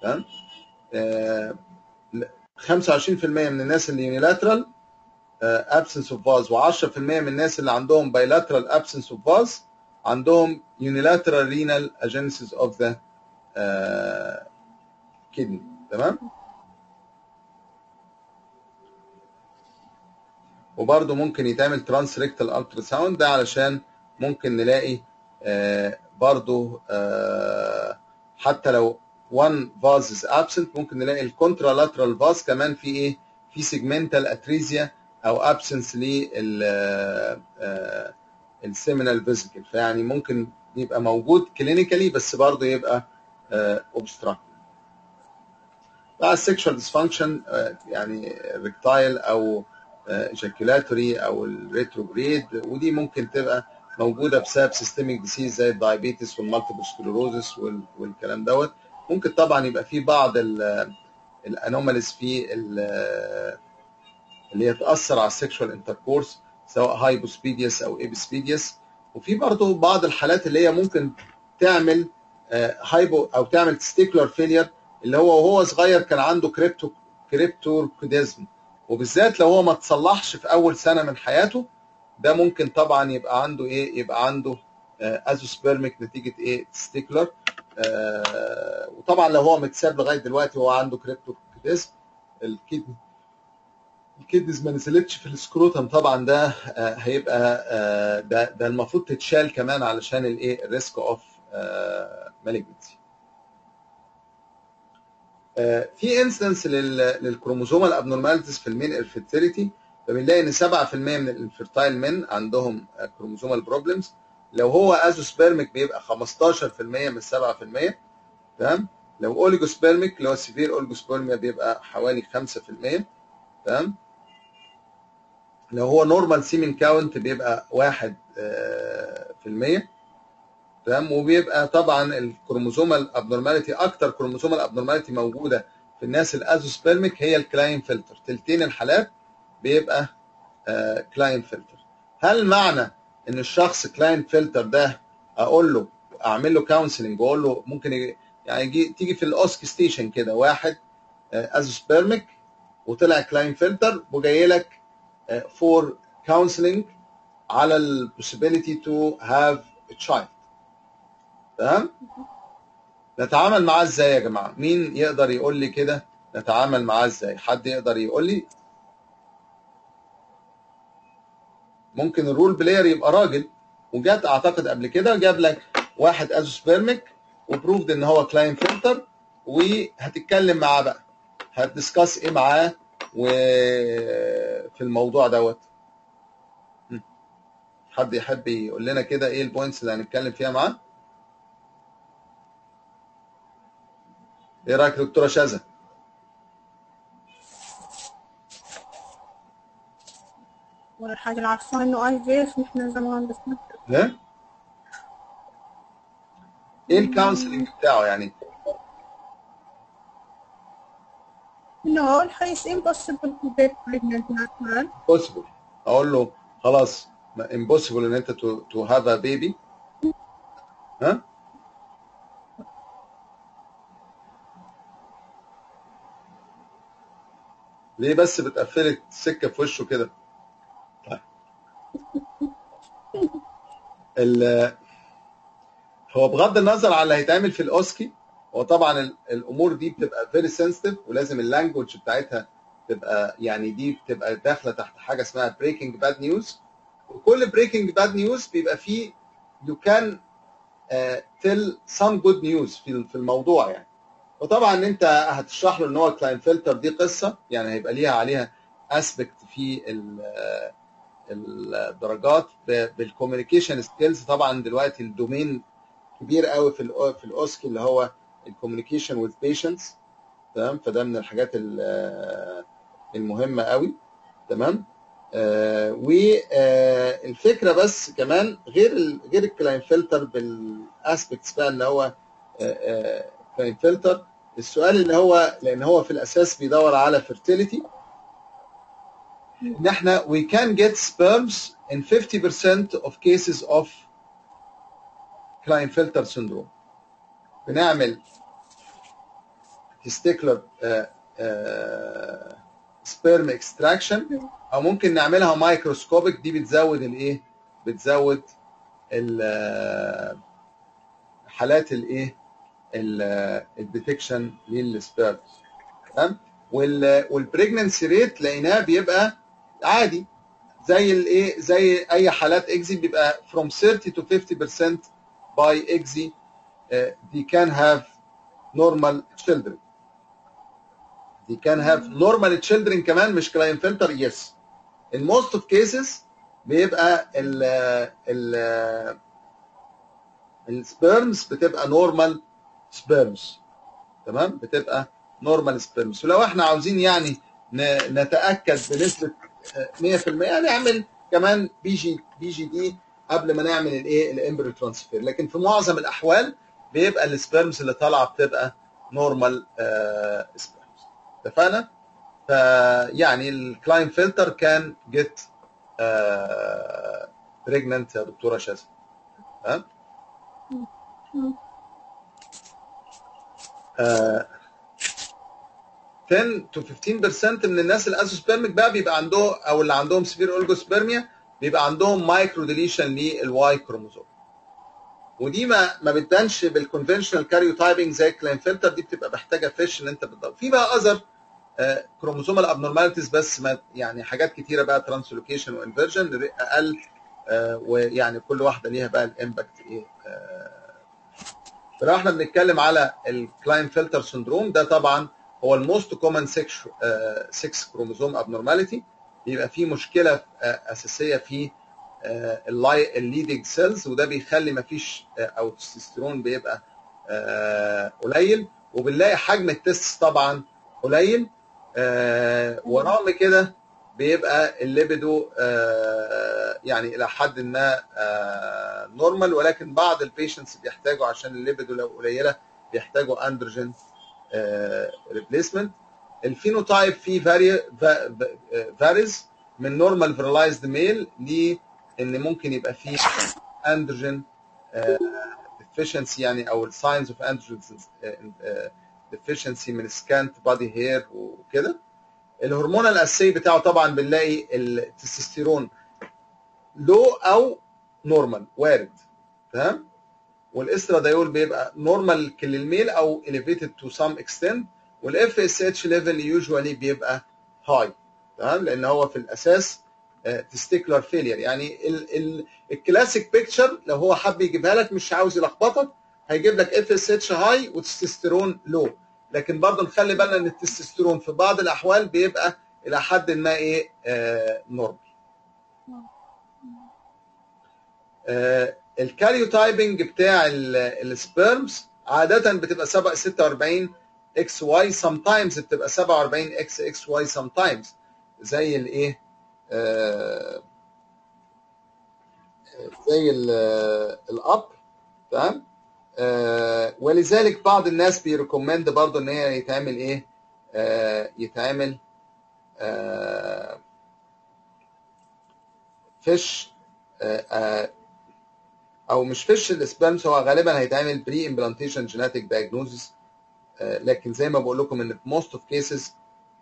تمام آه، 25% من الناس اللي يونيلاترال absence of vase و10% من الناس اللي عندهم bilateral absence of vase عندهم unilateral renal agenesis of the uh, kidney تمام وبرضه ممكن يتعمل ترانس ريكتال التراساوند ده علشان ممكن نلاقي آه، برضه آه، حتى لو one vase is absent ممكن نلاقي الكونترالاترال فاز كمان في ايه في سيجمنتال اتريزيا او ابسنس لل السيمينال فيزيكال فيعني ممكن يبقى موجود كلينيكالي بس برضه يبقى اوبستراكت بقى السكشوال ديسفانكشن يعني ريكتايل او ايجاكيولاتوري او الريتروجريد ودي ممكن تبقى موجوده بسبب سيستميك ديسيز زي الدايابيتس والمالتيبل سكلوروزس والكلام دوت ممكن طبعا يبقى في بعض الانوماليز في ال- اللي هي تاثر على السكشوال انتركورس سواء هايبوسبيديوس او ايبسبيديوس وفي برضه بعض الحالات اللي هي ممكن تعمل هايبو او تعمل تستيكولار فيلير اللي هو وهو صغير كان عنده كريبتو كريبتوركوديزم وبالذات لو هو ما تصلحش في اول سنه من حياته ده ممكن طبعا يبقى عنده ايه يبقى عنده ازوسبيرميك نتيجه ايه تستيكولار آه وطبعا لو هو متساب لغايه دلوقتي وهو عنده كريبتوركوديزم الكدني الكدنز ما نزلتش في السكروتم طبعا ده آه هيبقى آه ده ده المفروض تتشال كمان علشان الايه الريسك اوف مالجنسي في انستنس للكروموزومال ابنورماليتيز في المين انفيرتيليتي فبنلاقي ان 7% من الانفيرتايل من عندهم كروموزومال بروبلمز لو هو ازوسبيرميك بيبقى 15% من 7% تمام لو اوليجوسبيرميك اللي هو سيفير اوليجوسبيرميا بيبقى حوالي 5% تمام لو هو نورمال سيمين كاونت بيبقى 1% تمام وبيبقى طبعا الكروموزومال ابنورماليتي اكتر كروموزومال ابنورماليتي موجوده في الناس الازوسبيرميك هي الكلاين فلتر تلتين الحالات بيبقى آه كلاين فلتر هل معنى ان الشخص كلاين فلتر ده اقول له اعمل له كونسلنج واقول له ممكن يجي يعني يجي تيجي في الاوسك ستيشن كده واحد آه ازوسبيرميك وطلع كلاين فلتر وجاي لك فور كونسلنج على البوسيبيليتي تو هاف تشايلد تمام نتعامل معاه ازاي يا جماعه مين يقدر يقول لي كده نتعامل معاه ازاي حد يقدر يقول لي ممكن الرول بلاير يبقى راجل وجات اعتقد قبل كده جاب لك واحد ازوسبيرميك وبروفد ان هو كلاين فلتر وهتتكلم معاه بقى هتدسكاس ايه معاه وفي الموضوع دوت حد يحب يقول لنا كده ايه البوينتس اللي هنتكلم فيها معاه ايه رايك دكتوره شاذة ولا حاجة اللي عارفة انه اي في اف نحن زمان بس ها ايه الكونسلنج بتاعه يعني No, it's impossible to get pregnant natural. possible اقول له خلاص impossible ان انت to, to have a baby ها ليه بس بتقفلي السكه في وشه كده طيب ال هو بغض النظر عن اللي هيتعمل في الاوسكي هو طبعا ال- الامور دي بتبقى فيري سنسيتيف ولازم اللانجوج بتاعتها تبقى يعني دي بتبقى داخله تحت حاجه اسمها بريكنج باد نيوز وكل بريكنج باد نيوز بيبقى فيه يو كان تيل سام جود نيوز في في الموضوع يعني وطبعا انت هتشرح له ان هو كلاين فلتر دي قصه يعني هيبقى ليها عليها اسبكت في ال- الدرجات بالكوميونيكيشن سكيلز طبعا دلوقتي الدومين كبير قوي في ال في الاوسكي اللي هو الكوميونيكيشن وذ بيشنتس تمام فده من الحاجات ال- المهمه قوي تمام آه والفكره بس كمان غير ال غير الكلاين فلتر بالاسبكتس بقى اللي هو كلاين فلتر السؤال اللي هو لان هو في الاساس بيدور على fertility ان احنا we can get sperms in 50% of cases of Klinefelter syndrome بنعمل تستيكلر سبيرم اكستراكشن او ممكن نعملها مايكروسكوبيك دي بتزود الايه بتزود ال- حالات الايه الديتكشن للسبيرم تمام والبريجننسي ريت لقيناه بيبقى عادي زي الايه زي اي حالات اكزي بيبقى from 30 to 50% by اكزي they can have normal children they can have normal children كمان مش كلاين فلتر يس in most of cases بيبقى ال ال السبيرمز بتبقى نورمال سبيرمز تمام بتبقى نورمال سبيرمز ولو احنا عاوزين يعني ن- نتاكد بنسبه آه، 100% نعمل كمان بي جي بي جي دي قبل ما نعمل الايه الامبريو ترانسفير لكن في معظم الاحوال بيبقى السبيرمز اللي طالعه بتبقى نورمال سبيرمز اتفقنا؟ فيعني الكلاين فلتر كان جيت بريجننت يا دكتوره شاذة تمام؟ آه، 10 to 15% من الناس الازوسبيرميك بقى بيبقى عندهم او اللي عندهم سفير اولجوسبيرميا بيبقى عندهم مايكرو ديليشن للواي كروموزوم ودي ما ما بتبانش بالكونفشنال كاريو تايبنج زي الكلاين فلتر دي بتبقى محتاجه فيش ان انت بتدور في بقى اذر كروموزومال ابنورماليتيز بس ما يعني حاجات كتيره بقى ترانسلوكيشن وانفرجن اقل آه، ويعني كل واحده ليها بقى الامباكت ايه آه، فلو احنا بنتكلم على الكلاين فلتر سندروم ده طبعا هو الموست كومن 6 كروموزوم ابنورماليتي بيبقى فيه مشكله آه، اساسيه في الليدنج سيلز وده بيخلي مفيش آه، او التستوستيرون بيبقى آه، قليل وبنلاقي حجم التست طبعا قليل آه، ورغم كده بيبقى الليبيدو آه، يعني الى حد ما نورمال ولكن بعض البيشنتس بيحتاجوا عشان الليبيدو لو قليله بيحتاجوا اندروجين ريبليسمنت الفينوتايب فيه فاري فاريز من نورمال فيرلايزد ميل لان ممكن يبقى فيه اندروجين ديفيشنسي يعني او الساينز اوف اندروجين ديفيشنسي من سكانت بادي هير وكده الهرمون الاساسي بتاعه طبعا بنلاقي التستوستيرون لو او نورمال وارد تمام والاسترادايول بيبقى نورمال للميل او elevated to some extent والاف اس اتش ليفل يوجوالي بيبقى هاي تمام لان هو في الاساس تستيكولار فيلير يعني ال ال الكلاسيك بيكتشر لو هو حب يجيبها لك مش عاوز يلخبطك هيجيب لك اف اس اتش هاي وتستوستيرون لو لكن برضه نخلي بالنا ان التستوستيرون في بعض الاحوال بيبقى الى حد ما ايه آه نورمال آه الكاريوتايبنج بتاع السبيرمز عاده بتبقى 46 اكس واي سم تايمز بتبقى 47 اكس اكس واي سم تايمز زي الايه آه زي الاب تمام آه ولذلك بعض الناس بيريكومند برضو ان هي يتعمل ايه آه يتعمل آه فيش آه آه او مش فيش الاسبامس هو غالبا هيتعمل بري امبلانتيشن جينيتك دايجنوزس لكن زي ما بقول لكم ان في موست اوف كيسز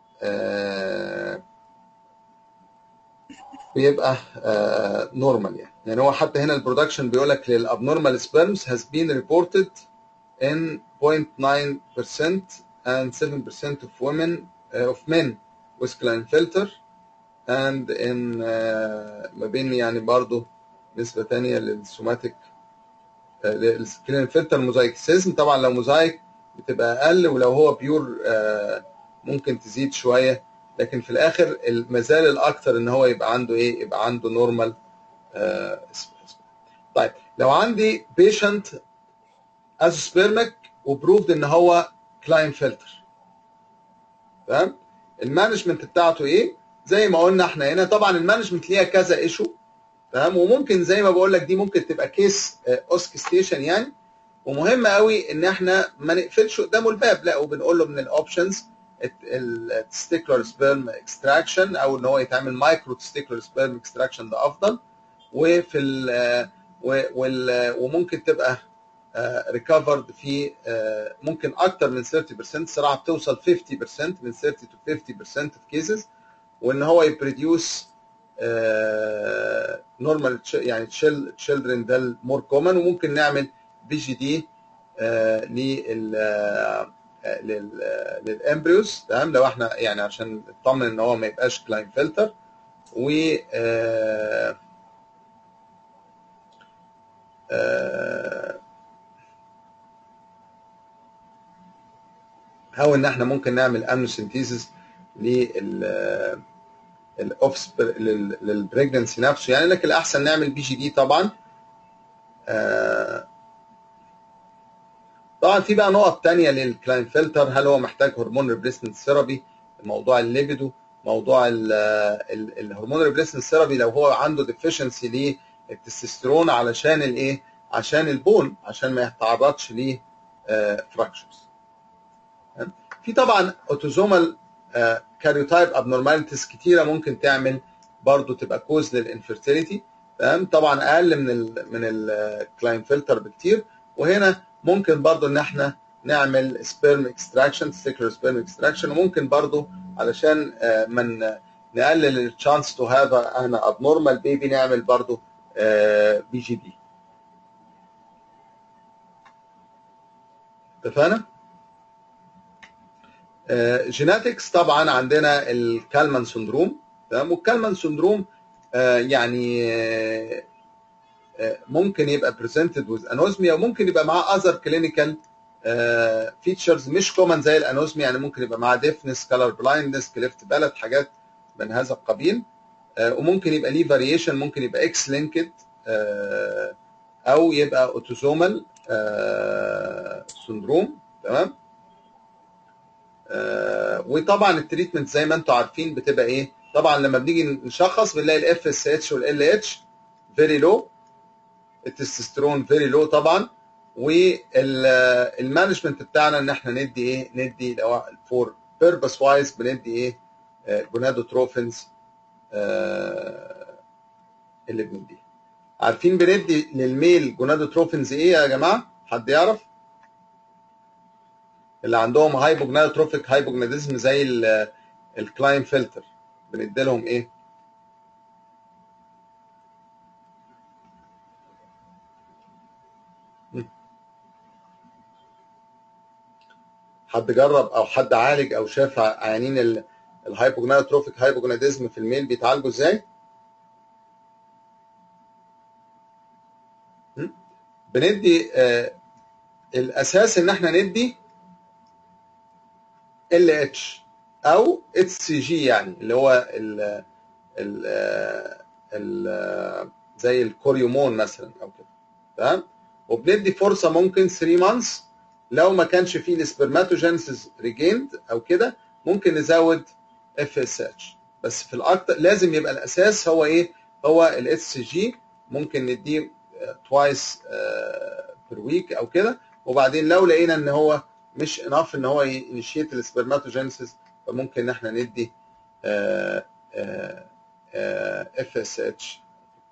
بيبقى نورمال يعني يعني هو حتى هنا البرودكشن بيقول لك للابنورمال سبيرمز has been reported in 0.9% and 7% of women uh, of men with Klinefelter and in uh, ما بين يعني برضه نسبة تانية للسوماتيك الكلينفلتر موزايكسيزم طبعا لو موزايك بتبقى اقل ولو هو بيور uh, ممكن تزيد شويه لكن في الاخر المازال الاكثر ان هو يبقى عنده ايه يبقى عنده نورمال آه طيب لو عندي بيشنت ازوسبيرمك وبروفد ان هو كلاين فلتر تمام المانجمنت بتاعته ايه زي ما قلنا احنا هنا طبعا المانجمنت ليها كذا ايشو تمام وممكن زي ما بقول لك دي ممكن تبقى كيس اوسك ستيشن يعني ومهم قوي ان احنا ما نقفلش قدامه الباب لا وبنقول له من الاوبشنز التستيكولار سبيرم اكستراكشن او ان هو يتعمل مايكرو تستيكولار سبيرم اكستراكشن ده افضل وفي ال وممكن تبقى ريكفرد في آه، ممكن اكتر من 30% صراحه بتوصل 50% من 30 to 50% في كيسز وان هو يبروديوس نورمال يعني تشيلدرن ده المور كومن وممكن نعمل بي جي دي لل آه، لل- آه، للامبريوس تمام لو احنا يعني عشان نطمن ان هو ما يبقاش كلاين فلتر و آه، آه، او ان احنا ممكن نعمل امنوسنتيزس لل الاوفسبر للبريجنسي نفسه يعني لكن الاحسن نعمل بي جي دي طبعا آه، طبعا في بقى نقط تانية للكلاين فلتر هل هو محتاج هرمون ريبليسمنت ثيرابي موضوع الليبيدو موضوع ال- ال- الهرمون ريبليسمنت ثيرابي لو هو عنده ديفيشنسي للتستوستيرون علشان الايه عشان البون عشان ما يتعرضش ل فراكشرز في طبعا اوتوزومال كاريوتايب ابنورماليتيز كتيره ممكن تعمل برضو تبقى كوز للانفيرتيليتي تمام طبعا اقل من ال من الكلاين فلتر بكتير وهنا ممكن برضو ان احنا نعمل سبيرم اكستراكشن تستيكولار سبيرم اكستراكشن وممكن برضو علشان آه، من نقلل الشانس تو هاف انا ابنورمال بيبي نعمل برضو بي جي دي اتفقنا؟ جيناتكس طبعا عندنا الكالمان سندروم تمام والكالمان سندروم آه، يعني آه، آه، ممكن يبقى بريزنتد وذ انوزميا وممكن يبقى معاه اذر كلينيكال فيتشرز مش كومن زي الانوزميا يعني ممكن يبقى معاه ديفنس كلر بلايندنس كليفت بالت حاجات من هذا القبيل آه، وممكن يبقى ليه فاريشن ممكن يبقى اكس لينكد او يبقى اوتوزومال سندروم تمام آه، وطبعا التريتمنت زي ما انتم عارفين بتبقى ايه طبعا لما بنيجي نشخص بنلاقي الاف اس اتش والال اتش فيري لو التستوستيرون فيري لو طبعا والمانجمنت بتاعنا ان احنا ندي ايه ندي لو فور بيربس وايز بندي ايه جونادوتروفنز اللي بنديه عارفين بندي للميل جونادوتروفنز ايه يا جماعه حد يعرف اللي عندهم هايبوجنادوتروفيك هايبوجناديزم زي ال- الكلاين فلتر بندي لهم ايه حد جرب او حد عالج او شاف عيانين ال- الهايبوجنادوتروفيك هايبوجناديزم في الميل بيتعالجوا ازاي؟ م? بندي آه الاساس ان احنا ندي ال اتش او اتش سي جي يعني اللي هو ال ال ال زي الكوريومون مثلا او كده تمام وبندي فرصه ممكن 3 مانثs لو ما كانش فيه السبرماتوجينسيس ريجيند او كده ممكن نزود اف اس اتش بس في الاكتر لازم يبقى الاساس هو ايه هو الاس سي جي ممكن نديه توايس بير ويك او كده وبعدين لو لقينا ان هو مش اناف ان هو ينشيت السبرماتوجينسيس فممكن ان احنا ندي اف اس اتش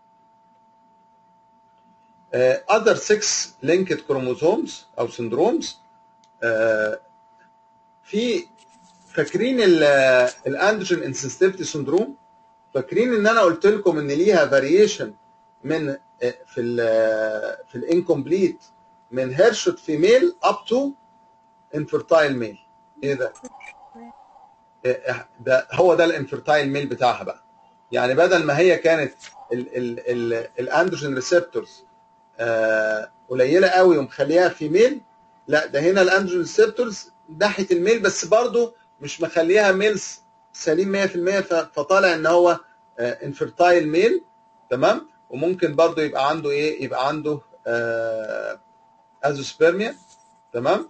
other 6 linked chromosomes او syndromes آه، في فاكرين الاندروجين انسنسيتيفيتي سندروم فاكرين ان انا قلت لكم ان ليها فاريشن من آه، في ال في الانكمبليت من هيرشوت فيميل اب تو انفرتايل ميل ايه ده؟ آه، ده هو ده الانفرتايل ميل بتاعها بقى يعني بدل ما هي كانت الاندروجين ريسبتورز قليله قوي ومخليها فيميل لا ده هنا الاندروجين ريسبتورز ناحيه الميل بس برضه مش مخليها ميل سليم 100% ف- فطالع ان هو انفرتايل ميل تمام وممكن برضه يبقى عنده ايه يبقى عنده آه ازوسبيرميا تمام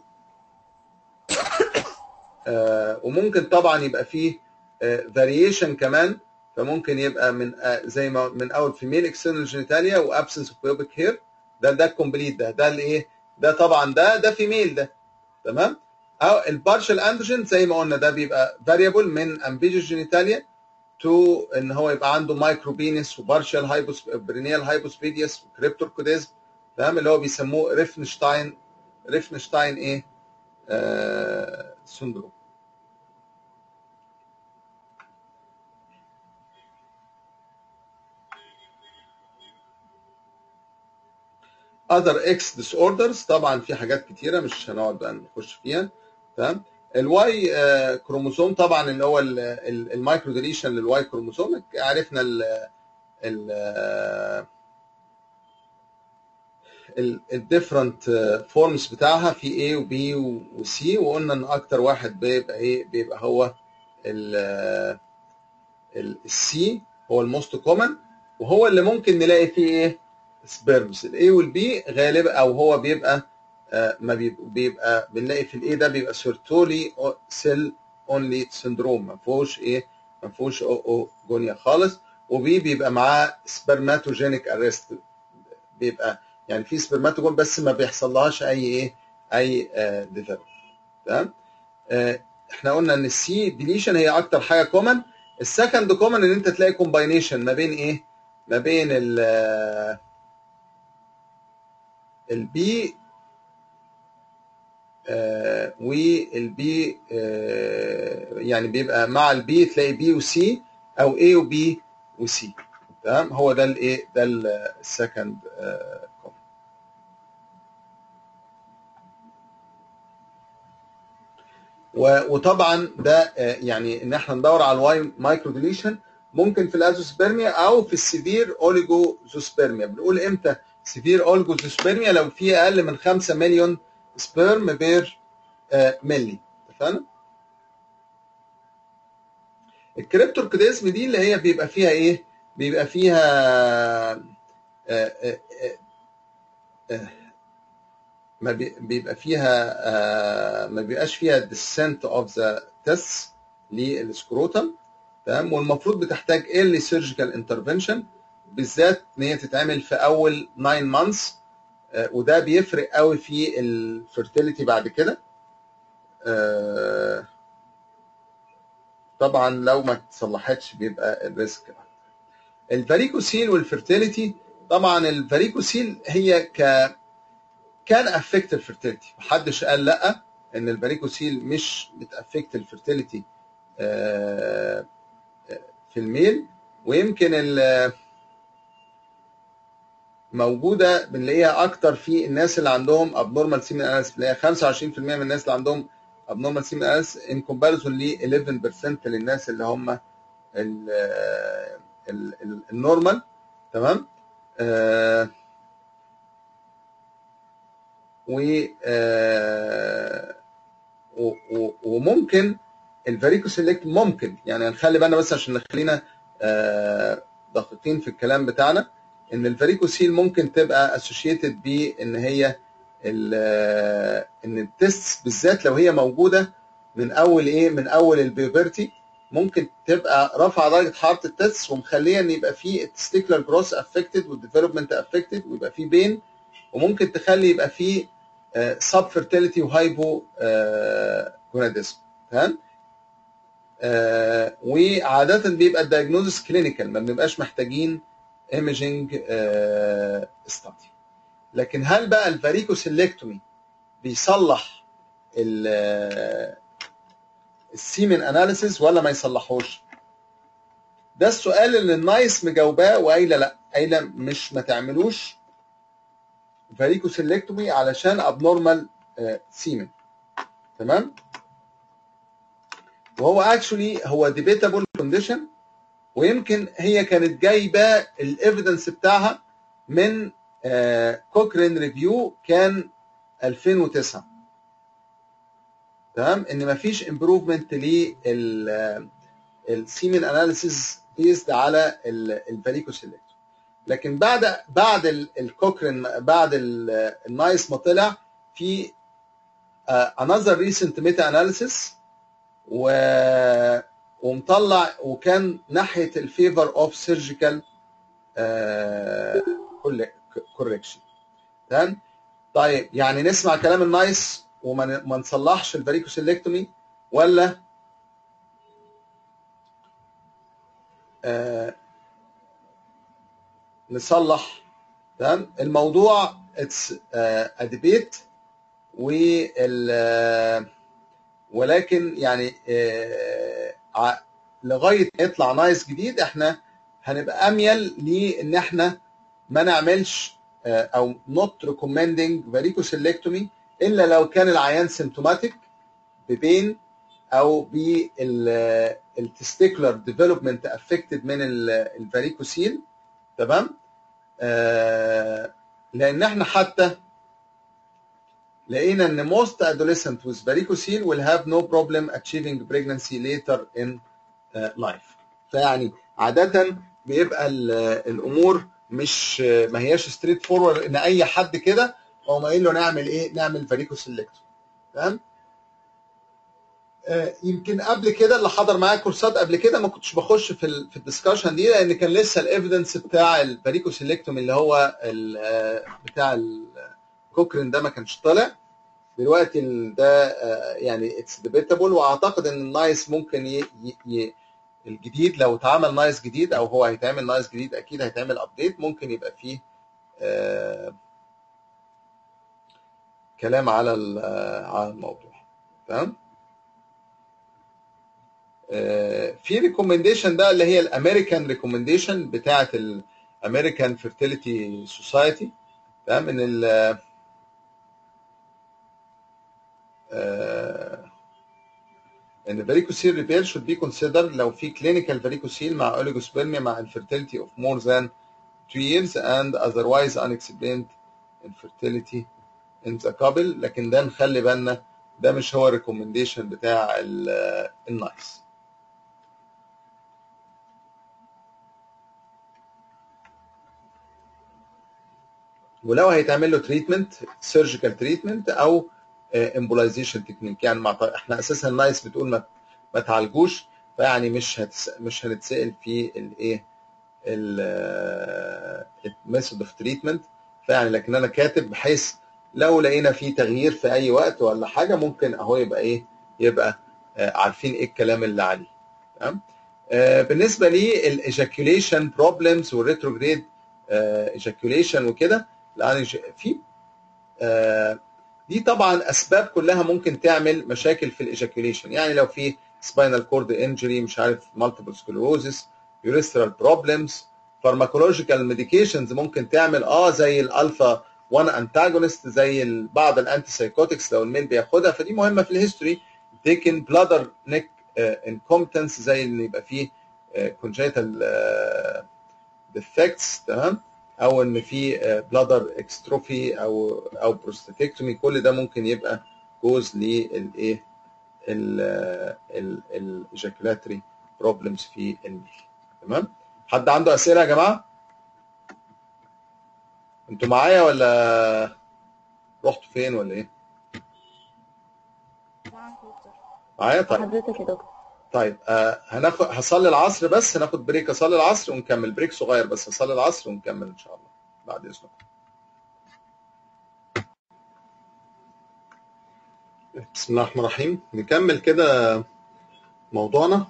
آه وممكن طبعا يبقى فيه فاريشن كمان فممكن يبقى من آه زي ما من اول فيميل اكسترنال جينيتاليا وابسنس اوف بيوبيك هير ده ده الكومبليت ده ده الايه ده طبعا ده ده فيميل ده تمام او البارشال اندروجين زي ما قلنا ده بيبقى فاريبل من امبيجوس جينيتاليا تو ان هو يبقى عنده مايكروبينس وبارشال هايبوس برينيال هايبوسبيديس وكريبتوركوديزم تمام اللي هو بيسموه ريفنشتاين ريفنشتاين ايه آه سندروم other X disorders طبعا في حاجات كتيرة مش هنقعد بقى نخش فيها تمام الواي كروموسوم طبعا اللي هو المايكرو ديليشن للواي كروموسوم عرفنا ال ال الديفرنت فورمز بتاعها في A و B و C وقلنا ان اكتر واحد بيبقى ايه بيبقى هو ال السي هو الموست كومن وهو اللي ممكن نلاقي فيه ايه سبيرمز الاي والبي غالبا او هو بيبقى آه ما بيبقى, بيبقى بنلاقي في الاي ده بيبقى سيرتولي سيل اونلي سندروم ما فيهوش ايه ما فيهوش او او جونيا خالص وبي بيبقى معاه سبرماتوجينيك ارست بيبقى يعني في سبرماتوجون بس ما بيحصلهاش اي ايه اي آه ديفلوب تمام آه احنا قلنا ان السي ديليشن هي اكتر حاجه كومن السكند كومن ان انت تلاقي كومباينيشن ما بين ايه ما بين ال البي آه والبي آه يعني بيبقى مع البي تلاقي بي وسي او اي وبي وسي تمام هو ده الايه ده السكند آه وطبعا ده يعني ان احنا ندور على الواي مايكرو ديليشن ممكن في الازوسبرميا او في السيفير اوليجوزوسبرميا بنقول امتى سيفير اوليجوزوسبرميا لو في اقل من 5 مليون سبيرم بير ملي اتفقنا الكريبتوركيديزم دي اللي هي بيبقى فيها ايه بيبقى فيها آآ آآ آآ ما بيبقى فيها ما بيبقاش فيها descent of the tests للسكروتم تمام والمفروض بتحتاج early surgical intervention بالذات ان هي تتعمل في اول 9 months وده بيفرق قوي في الفيرتيليتي بعد كده طبعا لو ما اتصلحتش بيبقى الريسك الفاريكوسيل والفيرتيليتي طبعا الفاريكوسيل هي ك كان افكت الفيرتيليتي محدش قال لا ان الفاريكوسيل مش بتافكت الفيرتيليتي في الميل ويمكن موجوده بنلاقيها اكتر في الناس اللي عندهم ابنورمال سيمن اناليس بنلاقيها 25% من الناس اللي عندهم ابنورمال سيمن اناليس ان كومباريزون ل 11% للناس اللي هم النورمال تمام آه و وممكن الفاريكوسيلكت ممكن يعني هنخلي بالنا بس عشان نخلينا دقيقين في الكلام بتاعنا ان الفاريكوسيل ممكن تبقى اسوشيتد بان هي ان التست بالذات لو هي موجوده من اول ايه من اول البيوبرتي ممكن تبقى رافعه درجه حراره التست ومخليه ان يبقى في التستيكولار جروس افكتد والديفلوبمنت افكتد ويبقى في بين وممكن تخلي يبقى في سب فيرتيليتي وهايبو جوناديزم تمام وعاده بيبقى الدايجنوزس كلينيكال ما بنبقاش محتاجين ايمجنج ستادي لكن هل بقى الفاريكوسيلكتومي بيصلح السيمن اناليسيس ولا ما يصلحوش ده السؤال اللي النايس مجاوباه وقايله لا قايله مش ما تعملوش فاريكوسيلكتومي علشان ابنورمال سيمن تمام وهو اكشولي هو ديبيتابل كونديشن ويمكن هي كانت جايبه الايفيدنس بتاعها من كوكرين ريفيو كان 2009 تمام ان مفيش امبروفمنت للسيمن اناليسيز بيزد على الفاريكوسيلكتومي لكن بعد بعد الكوكرين بعد النايس ما طلع في انذر ريسنت ميتا اناليسيس و ومطلع وكان ناحيه الفيفر اوف سيرجيكال كوركشن تمام طيب يعني نسمع كلام النايس وما نصلحش الفاريكوسيلكتومي ولا آه نصلح تمام الموضوع اتس ا ديبيت وال آه، ولكن يعني آه، ع- لغايه ما يطلع نايس جديد احنا هنبقى اميل لان احنا ما نعملش آه، او نوت ريكومندنج فاريكوسيلكتومي الا لو كان العيان سيمتوماتيك ببين او بالتستيكولار ديفلوبمنت افكتد من الفاريكوسيل تمام آه، لان احنا حتى لقينا ان most adolescent with varicocele will have no problem achieving pregnancy later in uh, life فيعني عادة بيبقى ال- الامور مش ما هياش ستريت فورورد ان اي حد كده او ما قايل له نعمل ايه نعمل فاريكوسيلكتوم تمام آه، يمكن قبل كده اللي حضر معايا كورسات قبل كده ما كنتش بخش في ال في الدسكشن دي لان كان لسه الايفيدنس بتاع الفاريكوسيلكتوم اللي هو ال- آه، بتاع الكوكرين ده ما كانش طالع دلوقتي ال- ده آه، يعني اتس ديبيتابل واعتقد ان النايس ممكن ي... ي... ي... الجديد لو اتعمل نايس جديد او هو هيتعمل نايس جديد اكيد هيتعمل ابديت ممكن يبقى فيه آه كلام على ال- آه، على الموضوع تمام آه، في ريكومنديشن بقى اللي هي الامريكان ريكومنديشن بتاعه الامريكان فيرتيليتي سوسايتي تمام ان ال آه، ان varicocele repair should be considered لو في clinical varicocele مع oligospermia مع infertility of more than two years and otherwise unexplained infertility in the couple لكن ده نخلي بالنا ده مش هو الريكومنديشن بتاع ال- النايس ولو هيتعمل له تريتمنت سيرجيكال تريتمنت او امبولايزيشن تكنيك يعني مع احنا اساسا النايس بتقول ما ما تعالجوش فيعني مش هتس... مش هنتسال في الايه الميثود اوف تريتمنت فيعني لكن انا كاتب بحيث لو لقينا في تغيير في اي وقت ولا حاجه ممكن اهو يبقى ايه يبقى آه، عارفين ايه الكلام اللي عليه تمام آه، بالنسبه لي الايجاكيوليشن بروبلمز والريتروجريد ايجاكيوليشن وكده يعني ج- في آه، دي طبعا اسباب كلها ممكن تعمل مشاكل في الايجاكيوليشن يعني لو في سباينال كورد انجري مش عارف مالتيبل سكلروزس يوريسترال بروبلمز فارماكولوجيكال ميديكيشنز ممكن تعمل اه زي الالفا 1 انتاجونست زي ال- بعض الانتي سايكوتكس لو الميل بياخدها فدي مهمه في الهيستوري تيكن بلادر نيك انكومبتنس زي ان يبقى فيه كونجيتال ديفكتس تمام او ان في بلادر اكستروفي او او بروستاتكتومي كل ده ممكن يبقى كوز للايه الايجاكولاتري بروبلمز في الميل تمام حد عنده اسئله يا جماعه انتوا معايا ولا رحتوا فين ولا ايه معايا طيب حضرتك يا دكتور طيب آه هناخد هصلي العصر بس هناخد بريك اصلي العصر ونكمل بريك صغير بس هصلي العصر ونكمل ان شاء الله بعد اذنكم بسم الله الرحمن الرحيم نكمل كده موضوعنا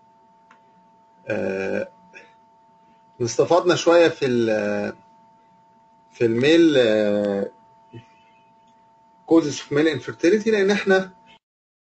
آه استفدنا شويه في ال في الميل كوزز اوف ميل انفيرتيليتي لان احنا